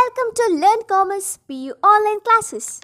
Welcome to Learn Commerce PU online classes.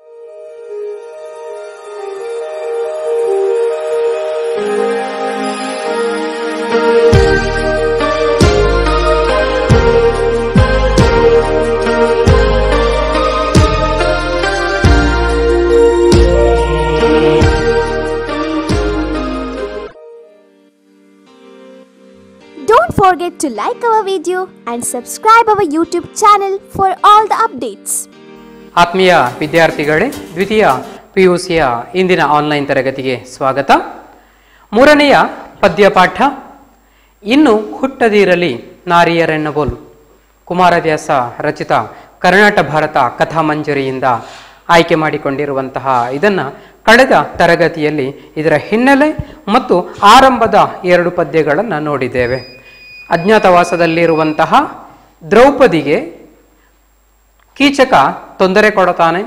Don't forget to like our video and subscribe our YouTube channel for all the updates. ಆತ್ಮೀಯ ವಿದ್ಯಾರ್ಥಿಗಳೇ ದ್ವಿತೀಯ P U ಸಿಯ ಇಂದಿನ online ತರಗತಿಗೆ ಸ್ವಾಗತ ಮೂರನೆಯ ಪದ್ಯಪಾಠ ಇನ್ನು ಹುಟ್ಟದಿರಲಿ ನಾರಿಯರೆನ್ನಬೋಲ್ ಕುಮಾರವ್ಯಾಸ ರಚಿತ ಕರ್ನಾಟ ಭಾರತ ಕಥಾಮಂಜರಿಯಿಂದ ಆಯ್ಕೆ ಮಾಡಿಕೊಂಡಿರುವಂತಹ ಇದನ್ನು ಕಳೆದ ತರಗತಿಯಲ್ಲಿ ಇದರ ಹಿನ್ನೆಲೆ ಮತ್ತು ಆರಂಭದ ಎರಡು ಪದ್ಯಗಳನ್ನು ನೋಡಿದ್ದೇವೆ ಅಜ್ಞಾತವಾಸದಲ್ಲಿರುವಂತಹ ದ್ರೌಪದಿಗೆ ಕೀಚಕ ತೊಂದರೆ ಕೊಡುತ್ತಾನೆ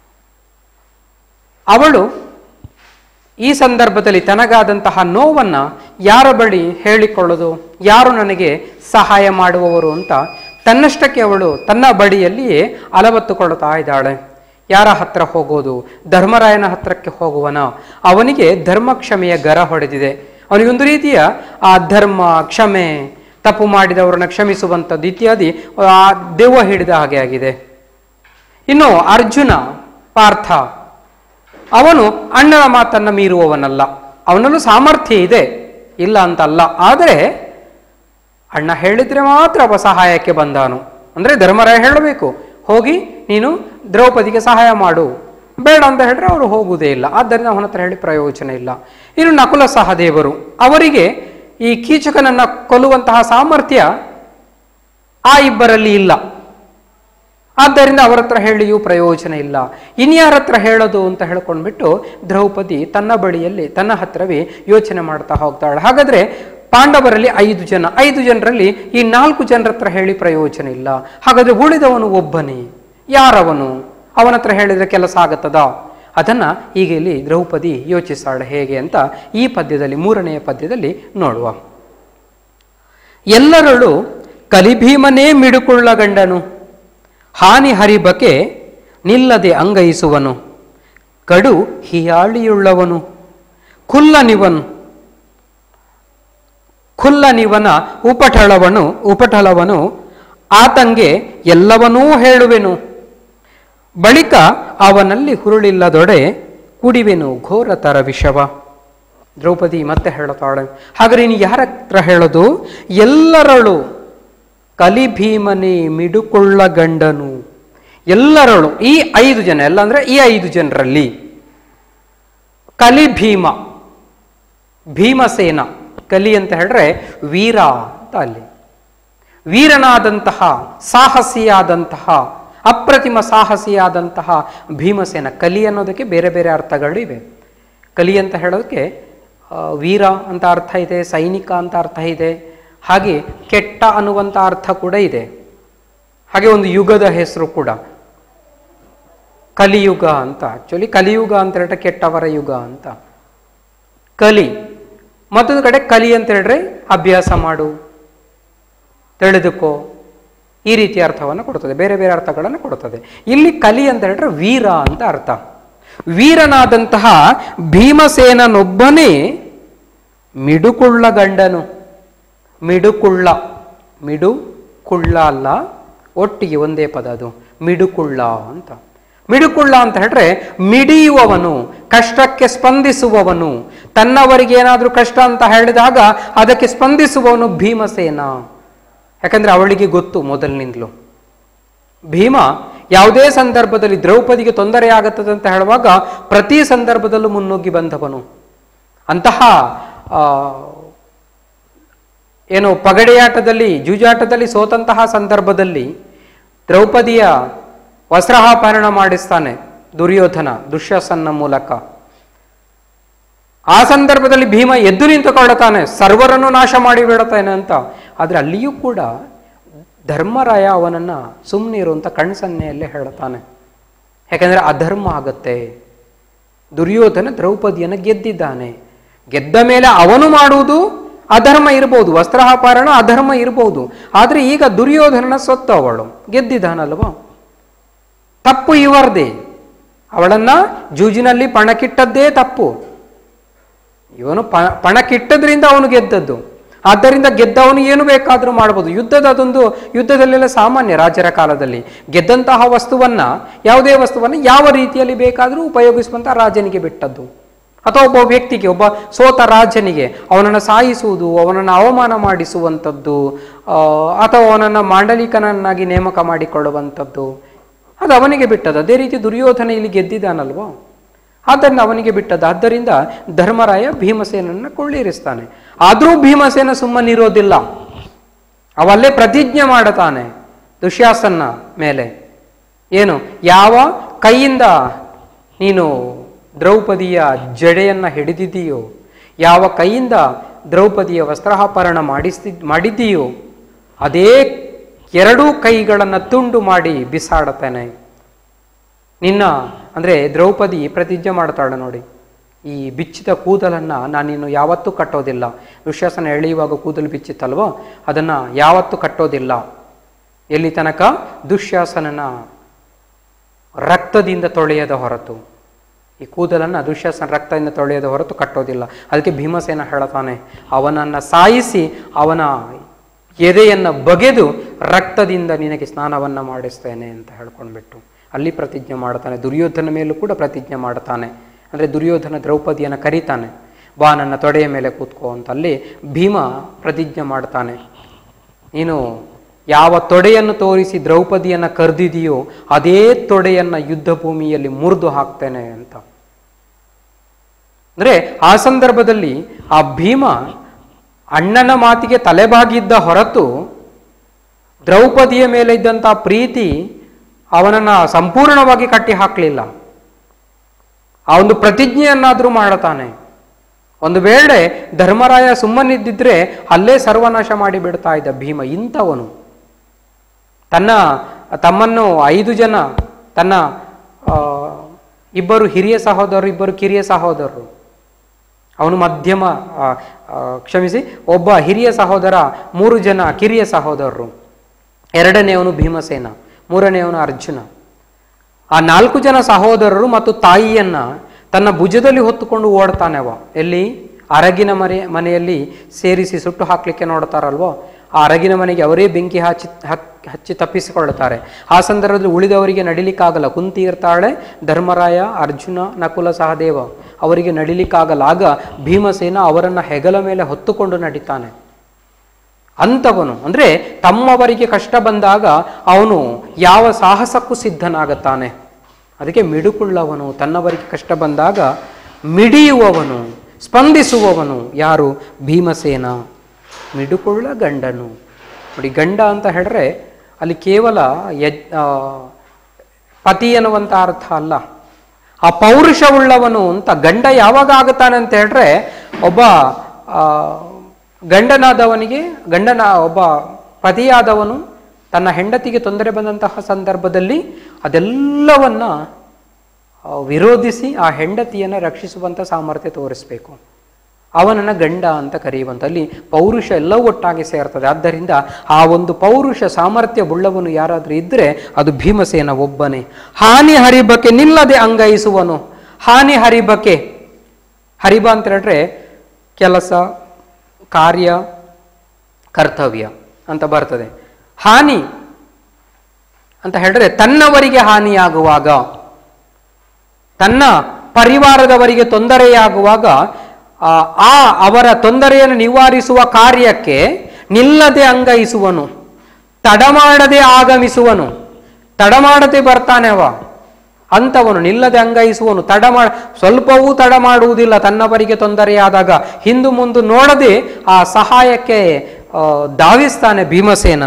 ಅವಳು ಈ ಸಂದರ್ಭದಲ್ಲಿ ತನಗಾದಂತಹ ನೋವನ್ನು ಯಾರ ಬಳಿ ಹೇಳಿಕೊಳ್ಳೋದು ಯಾರು ನನಗೆ ಸಹಾಯ ಮಾಡುವವರು ಅಂತ ತನ್ನಷ್ಟಕ್ಕೆ ಅವಳು ತನ್ನ ಬಳಿಯಲ್ಲಿಯೇ ಅಲವತ್ತುಕೊಳ್ಳುತ್ತಾ ಇದ್ದಾಳೆ ಯಾರ ಹತ್ರ ಹೋಗೋದು ಧರ್ಮರಾಯನ ಹತ್ರಕ್ಕೆ ಹೋಗುವನ ಅವನಿಗೆ ಧರ್ಮ ಕ್ಷಮೆಯ ಗರ ಹೊಡೆದಿದೆ ಅವನಿಗೊಂದು ರೀತಿಯ ಆ ಧರ್ಮ ಕ್ಷಮೆ ತಪ್ಪು ಮಾಡಿದವರನ್ನ ಕ್ಷಮಿಸುವಂಥದ್ದು ಇತ್ಯಾದಿ ಆ ದೆವ್ವ ಹಿಡಿದ ಹಾಗೆ ಆಗಿದೆ ಇನ್ನು ಅರ್ಜುನ ಪಾರ್ಥ ಅವನು ಅಣ್ಣನ ಮಾತನ್ನ ಮೀರುವವನಲ್ಲ ಅವನಲ್ಲೂ ಸಾಮರ್ಥ್ಯ ಇದೆ ಇಲ್ಲ ಅಂತಲ್ಲ ಆದರೆ ಅಣ್ಣ ಹೇಳಿದ್ರೆ ಮಾತ್ರ ಅವ ಸಹಾಯಕ್ಕೆ ಬಂದಾನು ಅಂದ್ರೆ ಧರ್ಮರಾಯ ಹೇಳಬೇಕು ಹೋಗಿ ನೀನು ದ್ರೌಪದಿಗೆ ಸಹಾಯ ಮಾಡು ಬೇಡ ಅಂತ ಹೇಳಿದ್ರೆ ಅವರು ಹೋಗುವುದೇ ಇಲ್ಲ ಆದ್ದರಿಂದ ಅವನ ಹತ್ರ ಹೇಳಿ ಪ್ರಯೋಜನ ಇಲ್ಲ ಇನ್ನು ನಕುಲ ಸಹದೇವರು ಅವರಿಗೆ ಈ ಕೀಚಕನನ್ನ ಕೊಲ್ಲುವಂತಹ ಸಾಮರ್ಥ್ಯ ಆ ಇಬ್ಬರಲ್ಲಿ ಇಲ್ಲ ಆದ್ದರಿಂದ ಅವರ ಹತ್ರ ಹೇಳಿಯೂ ಪ್ರಯೋಜನ ಇಲ್ಲ ಇನ್ಯಾರ ಹತ್ರ ಹೇಳೋದು ಅಂತ ಹೇಳ್ಕೊಂಡ್ಬಿಟ್ಟು ದ್ರೌಪದಿ ತನ್ನ ಬಳಿಯಲ್ಲಿ ತನ್ನ ಹತ್ರವೇ ಯೋಚನೆ ಮಾಡ್ತಾ ಹೋಗ್ತಾಳೆ ಹಾಗಾದ್ರೆ ಪಾಂಡವರಲ್ಲಿ ಐದು ಜನ ಐದು ಜನರಲ್ಲಿ ಈ ನಾಲ್ಕು ಜನರ ಹತ್ರ ಹೇಳಿ ಪ್ರಯೋಜನ ಇಲ್ಲ ಹಾಗಾದ್ರೆ ಉಳಿದವನು ಒಬ್ಬನೇ ಯಾರವನು ಅವನ ಹತ್ರ ಹೇಳಿದ್ರೆ ಕೆಲಸ ಆಗತ್ತದ ಅದನ್ನ ಈಗ ಇಲ್ಲಿ ದ್ರೌಪದಿ ಯೋಚಿಸ್ತಾಳೆ ಹೇಗೆ ಅಂತ ಈ ಪದ್ಯದಲ್ಲಿ ಮೂರನೆಯ ಪದ್ಯದಲ್ಲಿ ನೋಡುವ ಎಲ್ಲರಳು ಕಲಿಭೀಮನೇ ಮಿಡುಕುಳ್ಳ ಗಂಡನು ಹಾನಿ ಹರಿಬಕೆ ನಿಲ್ಲದೆ ಅಂಗೈಸುವನು ಕಡು ಹಿಯಾಳಿಯುಳ್ಳವನು ಕುಲ್ಲನಿವನು ಖುಲ್ಲನಿವನ ಉಪಟಳವನು ಉಪಟಳವನು ಆತಂಗೆ ಎಲ್ಲವನ್ನೂ ಹೇಳುವೆನು ಬಳಿಕ ಅವನಲ್ಲಿ ಹುರುಳಿಲ್ಲದೊಡೆ ಕುಡಿವೆನು ಘೋರತರ ವಿಷವ ದ್ರೌಪದಿ ಮತ್ತೆ ಹೇಳುತ್ತಾಳೆ ಹಾಗಾದ್ರೆ ನೀನು ಯಾರ ಹತ್ರ ಹೇಳೋದು ಎಲ್ಲರಳು ಕಲಿಭೀಮನೇ ಮಿಡುಕೊಳ್ಳ ಗಂಡನು ಎಲ್ಲರಳು ಈ ಐದು ಜನ ಎಲ್ಲ ಅಂದ್ರೆ ಈ ಐದು ಜನರಲ್ಲಿ ಕಲಿಭೀಮ ಭೀಮಸೇನ ಕಲಿ ಅಂತ ಹೇಳಿದ್ರೆ ವೀರ ಅಂತ ಅಲ್ಲಿ ವೀರನಾದಂತಹ ಸಾಹಸಿಯಾದಂತಹ ಅಪ್ರತಿಮ ಸಾಹಸಿಯಾದಂತಹ ಭೀಮಸೇನ ಕಲಿ ಅನ್ನೋದಕ್ಕೆ ಬೇರೆ ಬೇರೆ ಅರ್ಥಗಳು ಇವೆ ಕಲಿ ಅಂತ ಹೇಳೋದಕ್ಕೆ ಆ, ವೀರ ಅಂತ ಅರ್ಥ ಇದೆ ಸೈನಿಕ ಅಂತ ಅರ್ಥ ಇದೆ ಹಾಗೆ ಕೆಟ್ಟ ಅನ್ನುವಂಥ ಅರ್ಥ ಕೂಡ ಇದೆ ಹಾಗೆ ಒಂದು ಯುಗದ ಹೆಸರು ಕೂಡ ಕಲಿಯುಗ ಅಂತ ಆಕ್ಚುಲಿ ಕಲಿಯುಗ ಅಂತ ಹೇಳಿದ್ರೆ ಕೆಟ್ಟವರ ಯುಗ ಅಂತ ಕಲಿ ಮತ್ತೊಂದು ಕಡೆ ಕಲಿ ಅಂತ ಹೇಳಿದ್ರೆ ಅಭ್ಯಾಸ ಮಾಡು ತಿಳಿದುಕೋ ಈ ರೀತಿಯ ಅರ್ಥವನ್ನು ಕೊಡುತ್ತದೆ ಬೇರೆ ಬೇರೆ ಅರ್ಥಗಳನ್ನು ಕೊಡುತ್ತದೆ ಇಲ್ಲಿ ಕಲಿ ಅಂತ ಹೇಳಿದ್ರೆ ವೀರ ಅಂತ ಅರ್ಥ ವೀರನಾದಂತಹ ಭೀಮಸೇನನೊಬ್ಬನೇ ಮಿಡುಕುಳ್ಳ ಗಂಡನು ಮಿಡುಕುಳ್ಳ ಮಿಡು ಕುಳ್ಳ ಅಲ್ಲ ಒಟ್ಟಿಗೆ ಒಂದೇ ಪದ ಅದು ಮಿಡುಕುಳ್ಳ ಅಂತ ಮಿಡುಕುಳ್ಳ ಅಂತ ಹೇಳಿದ್ರೆ ಮಿಡಿಯುವವನು ಕಷ್ಟಕ್ಕೆ ಸ್ಪಂದಿಸುವವನು ತನ್ನವರಿಗೆ ಏನಾದರೂ ಕಷ್ಟ ಅಂತ ಹೇಳಿದಾಗ ಅದಕ್ಕೆ ಸ್ಪಂದಿಸುವವನು ಭೀಮಸೇನ ಯಾಕಂದ್ರೆ ಅವಳಿಗೆ ಗೊತ್ತು ಮೊದಲಿನಿಂದಲೂ ಭೀಮ ಯಾವುದೇ ಸಂದರ್ಭದಲ್ಲಿ ದ್ರೌಪದಿಗೆ ತೊಂದರೆ ಆಗುತ್ತದೆ ಅಂತ ಹೇಳುವಾಗ ಪ್ರತಿ ಸಂದರ್ಭದಲ್ಲೂ ಮುನ್ನುಗ್ಗಿ ಬಂದವನು ಅಂತಹ ಆ, ಏನು ಪಗಡೆಯಾಟದಲ್ಲಿ ಜೂಜಾಟದಲ್ಲಿ ಸೋತಂತಹ ಸಂದರ್ಭದಲ್ಲಿ ದ್ರೌಪದಿಯ ವಸ್ತ್ರಾಪಹರಣ ಮಾಡಿಸ್ತಾನೆ ದುರ್ಯೋಧನ ದುಶ್ಯಾಸನ ಮೂಲಕ ಆ ಸಂದರ್ಭದಲ್ಲಿ ಭೀಮ ಎದ್ದು ನಿಂತುಕೊಳ್ಳುತ್ತಾನೆ ಸರ್ವರನ್ನು ನಾಶ ಮಾಡಿ ಬಿಡುತ್ತಾನೆ ಅಂತ ಆದರೆ ಅಲ್ಲಿಯೂ ಕೂಡ ಧರ್ಮರಾಯ ಅವನನ್ನ ಸುಮ್ಮನಿರು ಅಂತ ಕಣ್ಸನ್ನೆಯಲ್ಲೇ ಹೇಳುತ್ತಾನೆ ಯಾಕಂದ್ರೆ ಅಧರ್ಮ ಆಗತ್ತೆ ದುರ್ಯೋಧನ ದ್ರೌಪದಿಯನ್ನು ಗೆದ್ದಿದ್ದಾನೆ ಗೆದ್ದ ಮೇಲೆ ಅವನು ಮಾಡುವುದು ಅಧರ್ಮ ಇರಬಹುದು ವಸ್ತ್ರಾಪಹರಣ ಅಧರ್ಮ ಇರಬಹುದು ಆದರೆ ಈಗ ದುರ್ಯೋಧನನ ಸೊತ್ತು ಅವಳು ಗೆದ್ದಿದ್ದಾನಲ್ವಾ ತಪ್ಪು ಇವರದೇ ಅವಳನ್ನ ಜೂಜಿನಲ್ಲಿ ಪಣಕ್ಕಿಟ್ಟದ್ದೇ ತಪ್ಪು ಇವನು ಪ ಪಣಕ್ಕಿಟ್ಟದ್ರಿಂದ ಅವನು ಗೆದ್ದದ್ದು ಆದ್ದರಿಂದ ಗೆದ್ದವನು ಏನು ಬೇಕಾದರೂ ಮಾಡಬಹುದು ಯುದ್ಧದ ಅದೊಂದು ಯುದ್ಧದಲ್ಲೆಲ್ಲ ಸಾಮಾನ್ಯ ರಾಜರ ಕಾಲದಲ್ಲಿ ಗೆದ್ದಂತಹ ವಸ್ತುವನ್ನ ಯಾವುದೇ ವಸ್ತುವನ್ನು ಯಾವ ರೀತಿಯಲ್ಲಿ ಬೇಕಾದರೂ ಉಪಯೋಗಿಸುವಂತ ರಾಜನಿಗೆ ಬಿಟ್ಟದ್ದು ಅಥವಾ ಒಬ್ಬ ವ್ಯಕ್ತಿಗೆ ಒಬ್ಬ ಸೋತ ರಾಜನಿಗೆ ಅವನನ್ನು ಸಾಯಿಸುವುದು ಅವನನ್ನು ಅವಮಾನ ಮಾಡಿಸುವಂಥದ್ದು ಆ, ಅಥವಾ ಅವನನ್ನು ಮಾಂಡಲಿಕನನ್ನಾಗಿ ನೇಮಕ ಮಾಡಿಕೊಳ್ಳುವಂಥದ್ದು ಅದು ಅವನಿಗೆ ಬಿಟ್ಟದ್ದು ಅದೇ ರೀತಿ ದುರ್ಯೋಧನ ಇಲ್ಲಿ ಗೆದ್ದಿದ್ದಾನಲ್ವಾ ಆದ್ದರಿಂದ ಅವನಿಗೆ ಬಿಟ್ಟದ್ದು ಆದ್ದರಿಂದ ಧರ್ಮರಾಯ ಭೀಮಸೇನನ್ನು ಕೊಳ್ಳೇರಿಸ್ತಾನೆ ಆದರೂ ಭೀಮಸೇನ ಸುಮ್ಮನಿರೋದಿಲ್ಲ ಅವಲ್ಲೇ ಪ್ರತಿಜ್ಞೆ ಮಾಡುತ್ತಾನೆ ದುಶ್ಯಾಸನ ಮೇಲೆ ಏನು ಯಾವ ಕೈಯಿಂದ ನೀನು ದ್ರೌಪದಿಯ ಜಡೆಯನ್ನ ಹಿಡಿದಿದ್ದೀಯೋ ಯಾವ ಕೈಯಿಂದ ದ್ರೌಪದಿಯ ವಸ್ತ್ರಾಪರಣ ಮಾಡಿಸ್ತಿ ಮಾಡಿದ್ದೀಯೋ ಅದೇ ಎರಡೂ ಕೈಗಳನ್ನು ತುಂಡು ಮಾಡಿ ಬಿಸಾಡುತ್ತೇನೆ ನಿನ್ನ ಅಂದರೆ ದ್ರೌಪದಿ ಪ್ರತಿಜ್ಞೆ ಮಾಡ್ತಾಳೆ ನೋಡಿ ಈ ಬಿಚ್ಚಿದ ಕೂದಲನ್ನು ನಾನಿನ್ನು ಯಾವತ್ತೂ ಕಟ್ಟೋದಿಲ್ಲ ದುಶ್ಯಾಸನ ಎಳೆಯುವಾಗ ಕೂದಲು ಬಿಚ್ಚಿತ್ತಲ್ವೋ ಅದನ್ನು ಯಾವತ್ತೂ ಕಟ್ಟೋದಿಲ್ಲ ಎಲ್ಲಿ ತನಕ ದುಶ್ಯಾಸನನ ರಕ್ತದಿಂದ ತೊಳೆಯದ ಹೊರತು ಈ ಕೂದಲನ್ನು ದುಶ್ಯಾಸನ ರಕ್ತದಿಂದ ತೊಳೆಯದ ಹೊರತು ಕಟ್ಟೋದಿಲ್ಲ ಅದಕ್ಕೆ ಭೀಮಸೇನ ಹೇಳ್ತಾನೆ ಅವನನ್ನು ಸಾಯಿಸಿ ಅವನ ಎದೆಯನ್ನು ಬಗೆದು ರಕ್ತದಿಂದ ನಿನಗೆ ಸ್ನಾನವನ್ನು ಮಾಡಿಸ್ತೇನೆ ಅಂತ ಹೇಳ್ಕೊಂಡ್ಬಿಟ್ಟು ಅಲ್ಲಿ ಪ್ರತಿಜ್ಞೆ ಮಾಡ್ತಾನೆ ದುರ್ಯೋಧನ ಮೇಲೂ ಕೂಡ ಪ್ರತಿಜ್ಞೆ ಮಾಡ್ತಾನೆ ಅಂದರೆ ದುರ್ಯೋಧನ ದ್ರೌಪದಿಯನ್ನು ಕರೀತಾನೆ ಬಾ ನನ್ನ ತೊಡೆಯ ಮೇಲೆ ಕೂತ್ಕೋ ಅಂತ ಅಲ್ಲಿ ಭೀಮ ಪ್ರತಿಜ್ಞೆ ಮಾಡ್ತಾನೆ ನೀನು ಯಾವ ತೊಡೆಯನ್ನು ತೋರಿಸಿ ದ್ರೌಪದಿಯನ್ನು ಕರೆದಿದೆಯೋ ಅದೇ ತೊಡೆಯನ್ನು ಯುದ್ಧ ಭೂಮಿಯಲ್ಲಿ ಮುರಿದು ಹಾಕ್ತೇನೆ ಅಂತ ಅಂದರೆ ಆ ಸಂದರ್ಭದಲ್ಲಿ ಆ ಭೀಮ ಅಣ್ಣನ ಮಾತಿಗೆ ತಲೆಬಾಗಿದ್ದ ಹೊರತು ದ್ರೌಪದಿಯ ಮೇಲೆ ಇದ್ದಂಥ ಪ್ರೀತಿ ಅವನನ್ನು ಸಂಪೂರ್ಣವಾಗಿ ಕಟ್ಟಿ ಹಾಕಲಿಲ್ಲ ಆ ಒಂದು ಪ್ರತಿಜ್ಞೆಯನ್ನಾದರೂ ಮಾಡುತ್ತಾನೆ ಒಂದು ವೇಳೆ ಧರ್ಮರಾಯ ಸುಮ್ಮನಿದ್ದಿದ್ರೆ ಅಲ್ಲೇ ಸರ್ವನಾಶ ಮಾಡಿ ಬಿಡ್ತಾ ಇದ್ದ ಭೀಮ ಇಂಥವನು ತನ್ನ ತಮ್ಮನ್ನು ಐದು ಜನ ತನ್ನ ಆ, ಇಬ್ಬರು ಹಿರಿಯ ಸಹೋದರರು ಇಬ್ಬರು ಕಿರಿಯ ಸಹೋದರರು ಅವನು ಮಧ್ಯಮ ಆ, ಆ, ಕ್ಷಮಿಸಿ ಒಬ್ಬ ಹಿರಿಯ ಸಹೋದರ ಮೂರು ಜನ ಕಿರಿಯ ಸಹೋದರರು ಎರಡನೆಯವನು ಭೀಮಸೇನ ಮೂರನೆಯವನು ಅರ್ಜುನ ಆ ನಾಲ್ಕು ಜನ ಸಹೋದರರು ಮತ್ತು ತಾಯಿಯನ್ನ ತನ್ನ ಭುಜದಲ್ಲಿ ಹೊತ್ತುಕೊಂಡು ಓಡ್ತಾನೆ ಅವ ಎಲ್ಲಿ ಅರಗಿನ ಮನೆ ಮನೆಯಲ್ಲಿ ಸೇರಿಸಿ ಸುಟ್ಟು ಹಾಕ್ಲಿಕ್ಕೆ ನೋಡ್ತಾರಲ್ವೋ ಆ ಅರಗಿನ ಮನೆಗೆ ಅವರೇ ಬೆಂಕಿ ಹಚ್ಚಿ ಹಕ್- ಹಚ್ಚಿ ತಪ್ಪಿಸಿಕೊಳ್ಳುತ್ತಾರೆ ಆ ಸಂದರ್ಭದಲ್ಲಿ ಉಳಿದವರಿಗೆ ನಡಿಲಿಕ್ಕಾಗಲ್ಲ ಕುಂತಿ ಇರ್ತಾಳೆ ಧರ್ಮರಾಯ ಅರ್ಜುನ ನಕುಲ ಸಹದೇವ ಅವರಿಗೆ ನಡಿಲಿಕ್ಕಾಗಲ್ಲ ಆಗ ಭೀಮಸೇನ ಅವರನ್ನ ಹೆಗಲ ಮೇಲೆ ಹೊತ್ತುಕೊಂಡು ನಡಿತಾನೆ ಅಂಥವನು ಅಂದರೆ ತಮ್ಮವರಿಗೆ ಕಷ್ಟ ಬಂದಾಗ ಅವನು ಯಾವ ಸಾಹಸಕ್ಕೂ ಸಿದ್ಧನಾಗುತ್ತಾನೆ ಅದಕ್ಕೆ ಮಿಡುಕುಳ್ಳವನು ತನ್ನವರಿಗೆ ಕಷ್ಟ ಬಂದಾಗ ಮಿಡಿಯುವವನು ಸ್ಪಂದಿಸುವವನು ಯಾರು ಭೀಮಸೇನ ಮಿಡುಕುಳ್ಳ ಗಂಡನು ನೋಡಿ ಗಂಡ ಅಂತ ಹೇಳಿದ್ರೆ ಅಲ್ಲಿ ಕೇವಲ ಯಜ್ ಆ, ಪತಿ ಅನ್ನುವಂಥ ಅರ್ಥ ಅಲ್ಲ ಆ ಪೌರುಷವುಳ್ಳವನು ಅಂತ ಗಂಡ ಯಾವಾಗ ಆಗುತ್ತಾನೆ ಅಂತ ಹೇಳಿದ್ರೆ ಒಬ್ಬ ಆ, ಗಂಡನಾದವನಿಗೆ ಗಂಡನ ಒಬ್ಬ ಪತಿಯಾದವನು ತನ್ನ ಹೆಂಡತಿಗೆ ತೊಂದರೆ ಬಂದಂತಹ ಸಂದರ್ಭದಲ್ಲಿ ಅದೆಲ್ಲವನ್ನ ಆ, ವಿರೋಧಿಸಿ ಆ ಹೆಂಡತಿಯನ್ನು ರಕ್ಷಿಸುವಂಥ ಸಾಮರ್ಥ್ಯ ತೋರಿಸಬೇಕು ಅವನನ್ನು ಗಂಡ ಅಂತ ಕರೆಯುವಂಥ ಅಲ್ಲಿ ಪೌರುಷ ಎಲ್ಲವೂ ಒಟ್ಟಾಗಿ ಸೇರ್ತದೆ ಆದ್ದರಿಂದ ಆ ಒಂದು ಪೌರುಷ ಸಾಮರ್ಥ್ಯ ಉಳ್ಳವನು ಯಾರಾದರೂ ಇದ್ದರೆ ಅದು ಭೀಮಸೇನ ಒಬ್ಬನೇ ಹಾನಿ ಹರಿಬಕ್ಕೆ ನಿಲ್ಲದೆ ಅಂಗೈಸುವನು ಹಾನಿ ಹರಿಬಕ್ಕೆ ಹರಿಬ ಅಂತ ಹೇಳಿದ್ರೆ ಕೆಲಸ ಕಾರ್ಯ ಕರ್ತವ್ಯ ಅಂತ ಬರ್ತದೆ ಹಾನಿ ಅಂತ ಹೇಳಿದ್ರೆ ತನ್ನವರಿಗೆ ಹಾನಿಯಾಗುವಾಗ ತನ್ನ ಪರಿವಾರದವರಿಗೆ ತೊಂದರೆಯಾಗುವಾಗ ಆ ಆ ಅವರ ತೊಂದರೆಯನ್ನು ನಿವಾರಿಸುವ ಕಾರ್ಯಕ್ಕೆ ನಿಲ್ಲದೆ ಅಂಗೈಸುವನು ತಡಮಾಡದೆ ಆಗಮಿಸುವನು ತಡಮಾಡದೆ ಬರ್ತಾನೆ ಅವ ಅಂಥವನು ನಿಲ್ಲದೆ ಅಂಗೈಸುವನು ತಡ ಮಾಡ ಸ್ವಲ್ಪವೂ ತಡ ಮಾಡುವುದಿಲ್ಲ ತನ್ನವರಿಗೆ ತೊಂದರೆಯಾದಾಗ ಹಿಂದು ಮುಂದು ನೋಡದೆ ಆ ಸಹಾಯಕ್ಕೆ ಆ, ಧಾವಿಸ್ತಾನೆ ಭೀಮಸೇನ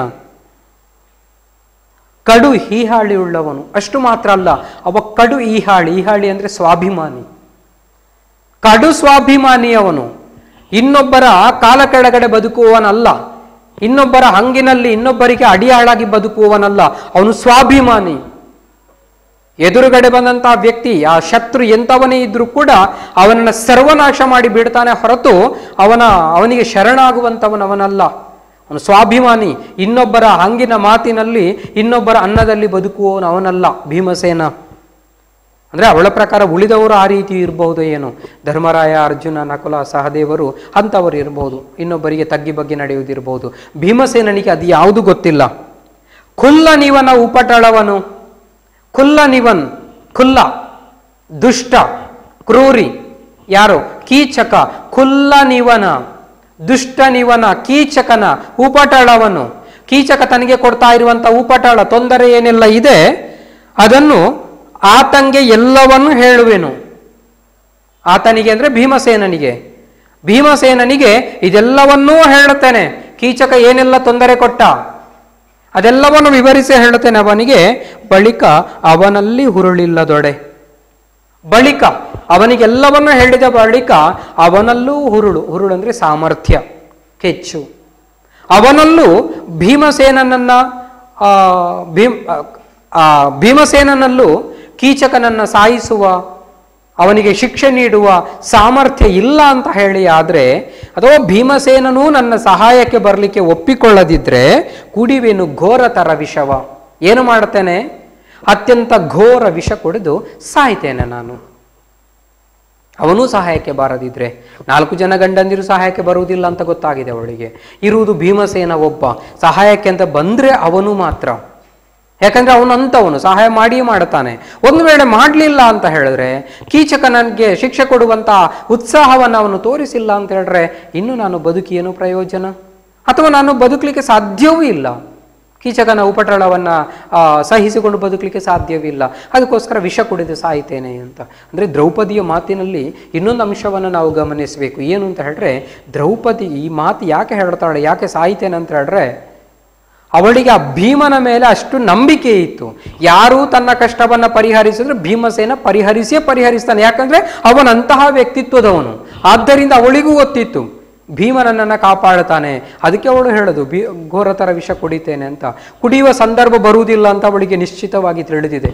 ಕಡು ಹೀಹಾಳಿ ಉಳ್ಳವನು ಅಷ್ಟು ಮಾತ್ರ ಅಲ್ಲ ಅವ ಕಡು ಈಹಾಳಿ ಈಹಾಳಿ ಅಂದ್ರೆ ಸ್ವಾಭಿಮಾನಿ ಕಡು ಸ್ವಾಭಿಮಾನಿ ಅವನು ಇನ್ನೊಬ್ಬರ ಕಾಲ ಕೆಳಗಡೆ ಬದುಕುವವನಲ್ಲ ಇನ್ನೊಬ್ಬರ ಹಂಗಿನಲ್ಲಿ ಇನ್ನೊಬ್ಬರಿಗೆ ಅಡಿಯಾಳಾಗಿ ಬದುಕುವವನಲ್ಲ ಅವನು ಸ್ವಾಭಿಮಾನಿ ಎದುರುಗಡೆ ಬಂದಂತಹ ವ್ಯಕ್ತಿ ಆ ಶತ್ರು ಎಂಥವನೇ ಇದ್ರೂ ಕೂಡ ಅವನನ್ನ ಸರ್ವನಾಶ ಮಾಡಿ ಬಿಡ್ತಾನೆ ಹೊರತು ಅವನ ಅವನಿಗೆ ಶರಣಾಗುವಂಥವನವನಲ್ಲ ಅವನು ಸ್ವಾಭಿಮಾನಿ ಇನ್ನೊಬ್ಬರ ಹಂಗಿನ ಮಾತಿನಲ್ಲಿ ಇನ್ನೊಬ್ಬರ ಅನ್ನದಲ್ಲಿ ಬದುಕುವವನು ಅವನಲ್ಲ ಭೀಮಸೇನ ಅಂದ್ರೆ ಅವಳ ಪ್ರಕಾರ ಉಳಿದವರು ಆ ರೀತಿ ಇರಬಹುದು ಏನು ಧರ್ಮರಾಯ ಅರ್ಜುನ ನಕುಲ ಸಹದೇವರು ಅಂಥವರು ಇರಬಹುದು ಇನ್ನೊಬ್ಬರಿಗೆ ತಗ್ಗಿ ಬಗ್ಗೆ ನಡೆಯುವುದಿರಬಹುದು ಭೀಮಸೇನನಿಗೆ ಅದು ಯಾವುದು ಗೊತ್ತಿಲ್ಲ ಖುಲ್ಲ ನಿವನ ಉಪಟಳವನು ಖುಲ್ಲ ನಿವನ್ ಖುಲ್ಲ ದುಷ್ಟ ಕ್ರೂರಿ ಯಾರು ಕೀಚಕ ಖುಲ್ಲ ನಿವನ ದುಷ್ಟ ನಿವನ ಕೀಚಕನ ಉಪಟಳವನು ಕೀಚಕ ತನಗೆ ಕೊಡ್ತಾ ಇರುವಂತ ಉಪಟಳ ತೊಂದರೆ ಏನೆಲ್ಲ ಇದೆ ಅದನ್ನು ಆತಂಗೆ ಎಲ್ಲವನ್ನೂ ಹೇಳುವೆನು ಆತನಿಗೆ ಅಂದ್ರೆ ಭೀಮಸೇನನಿಗೆ ಭೀಮಸೇನನಿಗೆ ಇದೆಲ್ಲವನ್ನೂ ಹೇಳುತ್ತೇನೆ ಕೀಚಕ ಏನೆಲ್ಲ ತೊಂದರೆ ಕೊಟ್ಟ ಅದೆಲ್ಲವನ್ನು ವಿವರಿಸಿ ಹೇಳುತ್ತೇನೆ ಅವನಿಗೆ ಬಳಿಕ ಅವನಲ್ಲಿ ಹುರುಳಿಲ್ಲದೊಡೆ ಬಳಿಕ ಅವನಿಗೆಲ್ಲವನ್ನು ಹೇಳಿದ ಬಳಿಕ ಅವನಲ್ಲೂ ಹುರುಳು ಹುರುಳು ಅಂದ್ರೆ ಸಾಮರ್ಥ್ಯ ಕೆಚ್ಚು ಅವನಲ್ಲೂ ಭೀಮಸೇನನನ್ನ ಆ, ಭೀಮ್ ಆ, ಭೀಮಸೇನನಲ್ಲೂ ಕೀಚಕನನ್ನ ಸಾಯಿಸುವ ಅವನಿಗೆ ಶಿಕ್ಷೆ ನೀಡುವ ಸಾಮರ್ಥ್ಯ ಇಲ್ಲ ಅಂತ ಹೇಳಿ ಆದ್ರೆ ಅಥವಾ ಭೀಮಸೇನನೂ ನನ್ನ ಸಹಾಯಕ್ಕೆ ಬರಲಿಕ್ಕೆ ಒಪ್ಪಿಕೊಳ್ಳದಿದ್ರೆ ಕುಡಿವೆನು ಘೋರತರ ವಿಷವ ಏನು ಮಾಡ್ತೇನೆ ಅತ್ಯಂತ ಘೋರ ವಿಷ ಕುಡಿದು ಸಾಯ್ತೇನೆ ನಾನು ಅವನೂ ಸಹಾಯಕ್ಕೆ ಬಾರದಿದ್ರೆ ನಾಲ್ಕು ಜನ ಗಂಡಂದಿರು ಸಹಾಯಕ್ಕೆ ಬರುವುದಿಲ್ಲ ಅಂತ ಗೊತ್ತಾಗಿದೆ ಅವಳಿಗೆ ಇರುವುದು ಭೀಮಸೇನ ಒಬ್ಬ ಸಹಾಯಕ್ಕೆ ಅಂತ ಬಂದ್ರೆ ಅವನು ಮಾತ್ರ ಯಾಕಂದ್ರೆ ಅವನು ಅಂತವನು ಸಹಾಯ ಮಾಡಿಯೇ ಮಾಡುತ್ತಾನೆ ಒಂದು ವೇಳೆ ಮಾಡಲಿಲ್ಲ ಅಂತ ಹೇಳಿದ್ರೆ ಕೀಚಕ ನನಗೆ ಶಿಕ್ಷೆ ಕೊಡುವಂತ ಉತ್ಸಾಹವನ್ನು ಅವನು ತೋರಿಸಿಲ್ಲ ಅಂತ ಹೇಳಿದ್ರೆ ಇನ್ನು ನಾನು ಬದುಕಿ ಏನು ಪ್ರಯೋಜನ ಅಥವಾ ನಾನು ಬದುಕಲಿಕ್ಕೆ ಸಾಧ್ಯವೂ ಇಲ್ಲ ಕೀಚಕನ ಉಪಟಳವನ್ನ ಆ, ಸಹಿಸಿಕೊಂಡು ಬದುಕಲಿಕ್ಕೆ ಸಾಧ್ಯವಿಲ್ಲ ಅದಕ್ಕೋಸ್ಕರ ವಿಷ ಕುಡಿದು ಸಾಯ್ತೇನೆ ಅಂತ ಅಂದ್ರೆ ದ್ರೌಪದಿಯ ಮಾತಿನಲ್ಲಿ ಇನ್ನೊಂದು ಅಂಶವನ್ನು ನಾವು ಗಮನಿಸಬೇಕು ಏನು ಅಂತ ಹೇಳಿದ್ರೆ ದ್ರೌಪದಿ ಈ ಮಾತು ಯಾಕೆ ಹೇಳ್ತಾಳೆ ಯಾಕೆ ಸಾಯ್ತೇನೆ ಅಂತ ಹೇಳಿದ್ರೆ ಅವಳಿಗೆ ಆ ಭೀಮನ ಮೇಲೆ ಅಷ್ಟು ನಂಬಿಕೆ ಇತ್ತು ಯಾರು ತನ್ನ ಕಷ್ಟವನ್ನ ಪರಿಹರಿಸಿದ್ರೆ ಭೀಮಸೇನ ಪರಿಹರಿಸಿಯೇ ಪರಿಹರಿಸ್ತಾನೆ ಯಾಕಂದ್ರೆ ಅವನಂತಹ ವ್ಯಕ್ತಿತ್ವದವನು ಆದ್ದರಿಂದ ಅವಳಿಗೂ ಗೊತ್ತಿತ್ತು ಭೀಮ ನನ್ನನ್ನು ಕಾಪಾಡುತ್ತಾನೆ ಅದಕ್ಕೆ ಅವಳು ಹೇಳೋದು ಭೀ ಘೋರತರ ವಿಷ ಕುಡಿತೇನೆ ಅಂತ ಕುಡಿಯುವ ಸಂದರ್ಭ ಬರುವುದಿಲ್ಲ ಅಂತ ಅವಳಿಗೆ ನಿಶ್ಚಿತವಾಗಿ ತಿಳಿದಿದೆ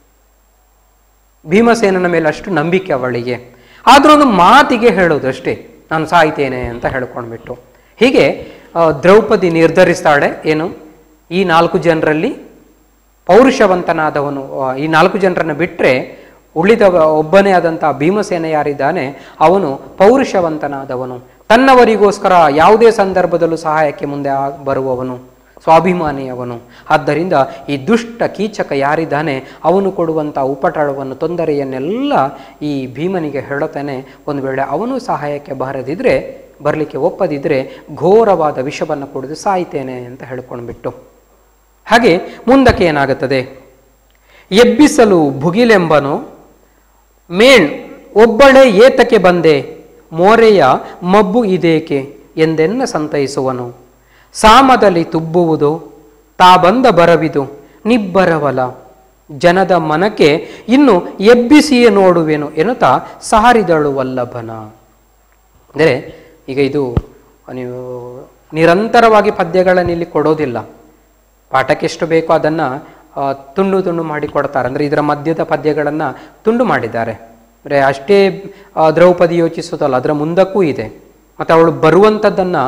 ಭೀಮಸೇನನ ಮೇಲೆ ಅಷ್ಟು ನಂಬಿಕೆ ಅವಳಿಗೆ ಆದ್ರೂ ಒಂದು ಮಾತಿಗೆ ಹೇಳೋದು ಅಷ್ಟೇ ನಾನು ಸಾಯ್ತೇನೆ ಅಂತ ಹೇಳ್ಕೊಂಡ್ಬಿಟ್ಟು ಹೀಗೆ ಆ, ದ್ರೌಪದಿ ನಿರ್ಧರಿಸ್ತಾಳೆ ಏನು ಈ ನಾಲ್ಕು ಜನರಲ್ಲಿ ಪೌರುಷವಂತನಾದವನು ಆ, ಈ ನಾಲ್ಕು ಜನರನ್ನು ಬಿಟ್ಟರೆ ಉಳಿದ ಒಬ್ಬನೇ ಆದಂಥ ಭೀಮಸೇನ ಯಾರಿದ್ದಾನೆ ಅವನು ಪೌರುಷವಂತನಾದವನು ತನ್ನವರಿಗೋಸ್ಕರ ಯಾವುದೇ ಸಂದರ್ಭದಲ್ಲೂ ಸಹಾಯಕ್ಕೆ ಮುಂದೆ ಆ- ಬರುವವನು ಸ್ವಾಭಿಮಾನಿಯವನು ಆದ್ದರಿಂದ ಈ ದುಷ್ಟ ಕೀಚಕ ಯಾರಿದ್ದಾನೆ ಅವನು ಕೊಡುವಂಥ ಉಪಟಳವನ್ನು ತೊಂದರೆಯನ್ನೆಲ್ಲ ಈ ಭೀಮನಿಗೆ ಹೇಳುತ್ತಾನೆ ಒಂದು ವೇಳೆ ಅವನು ಸಹಾಯಕ್ಕೆ ಬಾರದಿದ್ರೆ ಬರಲಿಕ್ಕೆ ಒಪ್ಪದಿದ್ರೆ ಘೋರವಾದ ವಿಷವನ್ನು ಕುಡಿದು ಸಾಯ್ತೇನೆ ಅಂತ ಹೇಳ್ಕೊಂಡ್ಬಿಟ್ಟು ಹಾಗೆ ಮುಂದಕ್ಕೆ ಏನಾಗುತ್ತದೆ ಎಬ್ಬಿಸಲು ಭುಗಿಲೆಂಬನು ಮೇಣ್ ಒಬ್ಬಳೇ ಏತಕ್ಕೆ ಬಂದೆ ಮೋರೆಯ ಮಬ್ಬು ಇದೇಕೆ ಎಂದೆನ್ನ ಸಂತೈಸುವನು ಸಾಮದಲ್ಲಿ ತುಬ್ಬುವುದು ತಾ ಬಂದ ಬರವಿದು ನಿಬ್ಬರವಲ ಜನದ ಮನಕ್ಕೆ ಇನ್ನು ಎಬ್ಬಿಸಿಯೇ ನೋಡುವೆನು ಎನ್ನುತ್ತಾ ಸಾರಿದಳು ವಲ್ಲಭನ ಅಂದರೆ ಈಗ ಇದು ನೀವು ನಿರಂತರವಾಗಿ ಪದ್ಯಗಳನ್ನು ಇಲ್ಲಿ ಕೊಡೋದಿಲ್ಲ ಪಾಠಕ್ಕೆ ಎಷ್ಟು ಬೇಕೋ ಅದನ್ನು ತುಂಡು ತುಂಡು ಮಾಡಿ ಕೊಡ್ತಾರೆ ಅಂದರೆ ಇದರ ಮಧ್ಯದ ಪದ್ಯಗಳನ್ನು ತುಂಡು ಮಾಡಿದ್ದಾರೆ ಅಂದರೆ ಅಷ್ಟೇ ಆ, ದ್ರೌಪದಿ ಯೋಚಿಸೋದಲ್ಲ ಅದರ ಮುಂದಕ್ಕೂ ಇದೆ ಮತ್ತು ಅವಳು ಬರುವಂಥದ್ದನ್ನು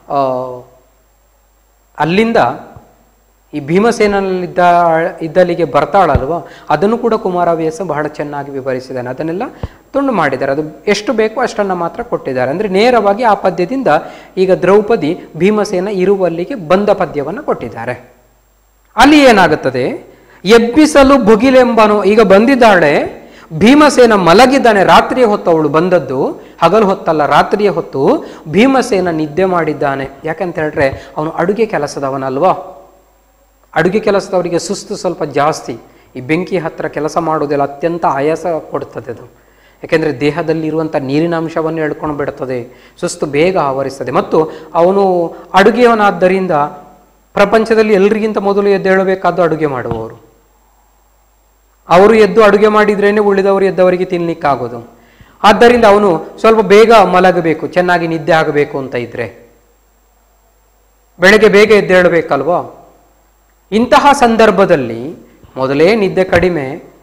ಅಲ್ಲಿಂದ ಈ ಭೀಮಸೇನಲ್ಲಿದ್ದ ಇದ್ದಲ್ಲಿಗೆ ಬರ್ತಾಳಲ್ವ ಅದನ್ನು ಕೂಡ ಕುಮಾರವ್ಯಾಸ ಬಹಳ ಚೆನ್ನಾಗಿ ವಿವರಿಸಿದ್ದಾನೆ ಅದನ್ನೆಲ್ಲ ತುಂಡು ಮಾಡಿದ್ದಾರೆ ಅದು ಎಷ್ಟು ಬೇಕೋ ಅಷ್ಟನ್ನು ಮಾತ್ರ ಕೊಟ್ಟಿದ್ದಾರೆ ಅಂದರೆ ನೇರವಾಗಿ ಆ ಪದ್ಯದಿಂದ ಈಗ ದ್ರೌಪದಿ ಭೀಮಸೇನ ಇರುವಲ್ಲಿಗೆ ಬಂದ ಪದ್ಯವನ್ನು ಕೊಟ್ಟಿದ್ದಾರೆ ಅಲ್ಲಿ ಏನಾಗುತ್ತದೆ ಎಬ್ಬಿಸಲು ಭುಗಿಲೆಂಬನು ಈಗ ಬಂದಿದ್ದಾಳೆ ಭೀಮಸೇನ ಮಲಗಿದ್ದಾನೆ ರಾತ್ರಿಯ ಹೊತ್ತು ಅವಳು ಬಂದದ್ದು ಹಗಲು ಹೊತ್ತಲ್ಲ ರಾತ್ರಿಯ ಹೊತ್ತು ಭೀಮಸೇನ ನಿದ್ದೆ ಮಾಡಿದ್ದಾನೆ ಯಾಕಂತ ಹೇಳಿದ್ರೆ ಅವನು ಅಡುಗೆ ಕೆಲಸದವನಲ್ವಾ ಅಡುಗೆ ಕೆಲಸದವರಿಗೆ ಸುಸ್ತು ಸ್ವಲ್ಪ ಜಾಸ್ತಿ ಈ ಬೆಂಕಿ ಹತ್ರ ಕೆಲಸ ಮಾಡೋದೆಲ್ಲ ಅತ್ಯಂತ ಆಯಾಸ ಕೊಡುತ್ತದೆ ಅದು ಯಾಕೆಂದರೆ ದೇಹದಲ್ಲಿರುವಂಥ ನೀರಿನ ಅಂಶವನ್ನು ಎಳ್ಕೊಂಡು ಬಿಡುತ್ತದೆ ಸುಸ್ತು ಬೇಗ ಆವರಿಸ್ತದೆ ಮತ್ತು ಅವನು ಅಡುಗೆಯವನಾದ್ದರಿಂದ ಪ್ರಪಂಚದಲ್ಲಿ ಎಲ್ರಿಗಿಂತ ಮೊದಲು ಎದ್ದೇಳಬೇಕಾದ್ದು ಅಡುಗೆ ಮಾಡುವವರು ಅವರು ಎದ್ದು ಅಡುಗೆ ಮಾಡಿದ್ರೇನೆ ಉಳಿದವರು ಎದ್ದವರಿಗೆ ತಿನ್ಲಿಕ್ಕಾಗೋದು ಆದ್ದರಿಂದ ಅವನು ಸ್ವಲ್ಪ ಬೇಗ ಮಲಗಬೇಕು ಚೆನ್ನಾಗಿ ನಿದ್ದೆ ಆಗಬೇಕು ಅಂತ ಇದ್ರೆ ಬೆಳಗ್ಗೆ ಬೇಗ ಎದ್ದೇಳಬೇಕಲ್ವಾ ಇಂತಹ ಸಂದರ್ಭದಲ್ಲಿ ಮೊದಲೇ ನಿದ್ದೆ ಕಡಿಮೆ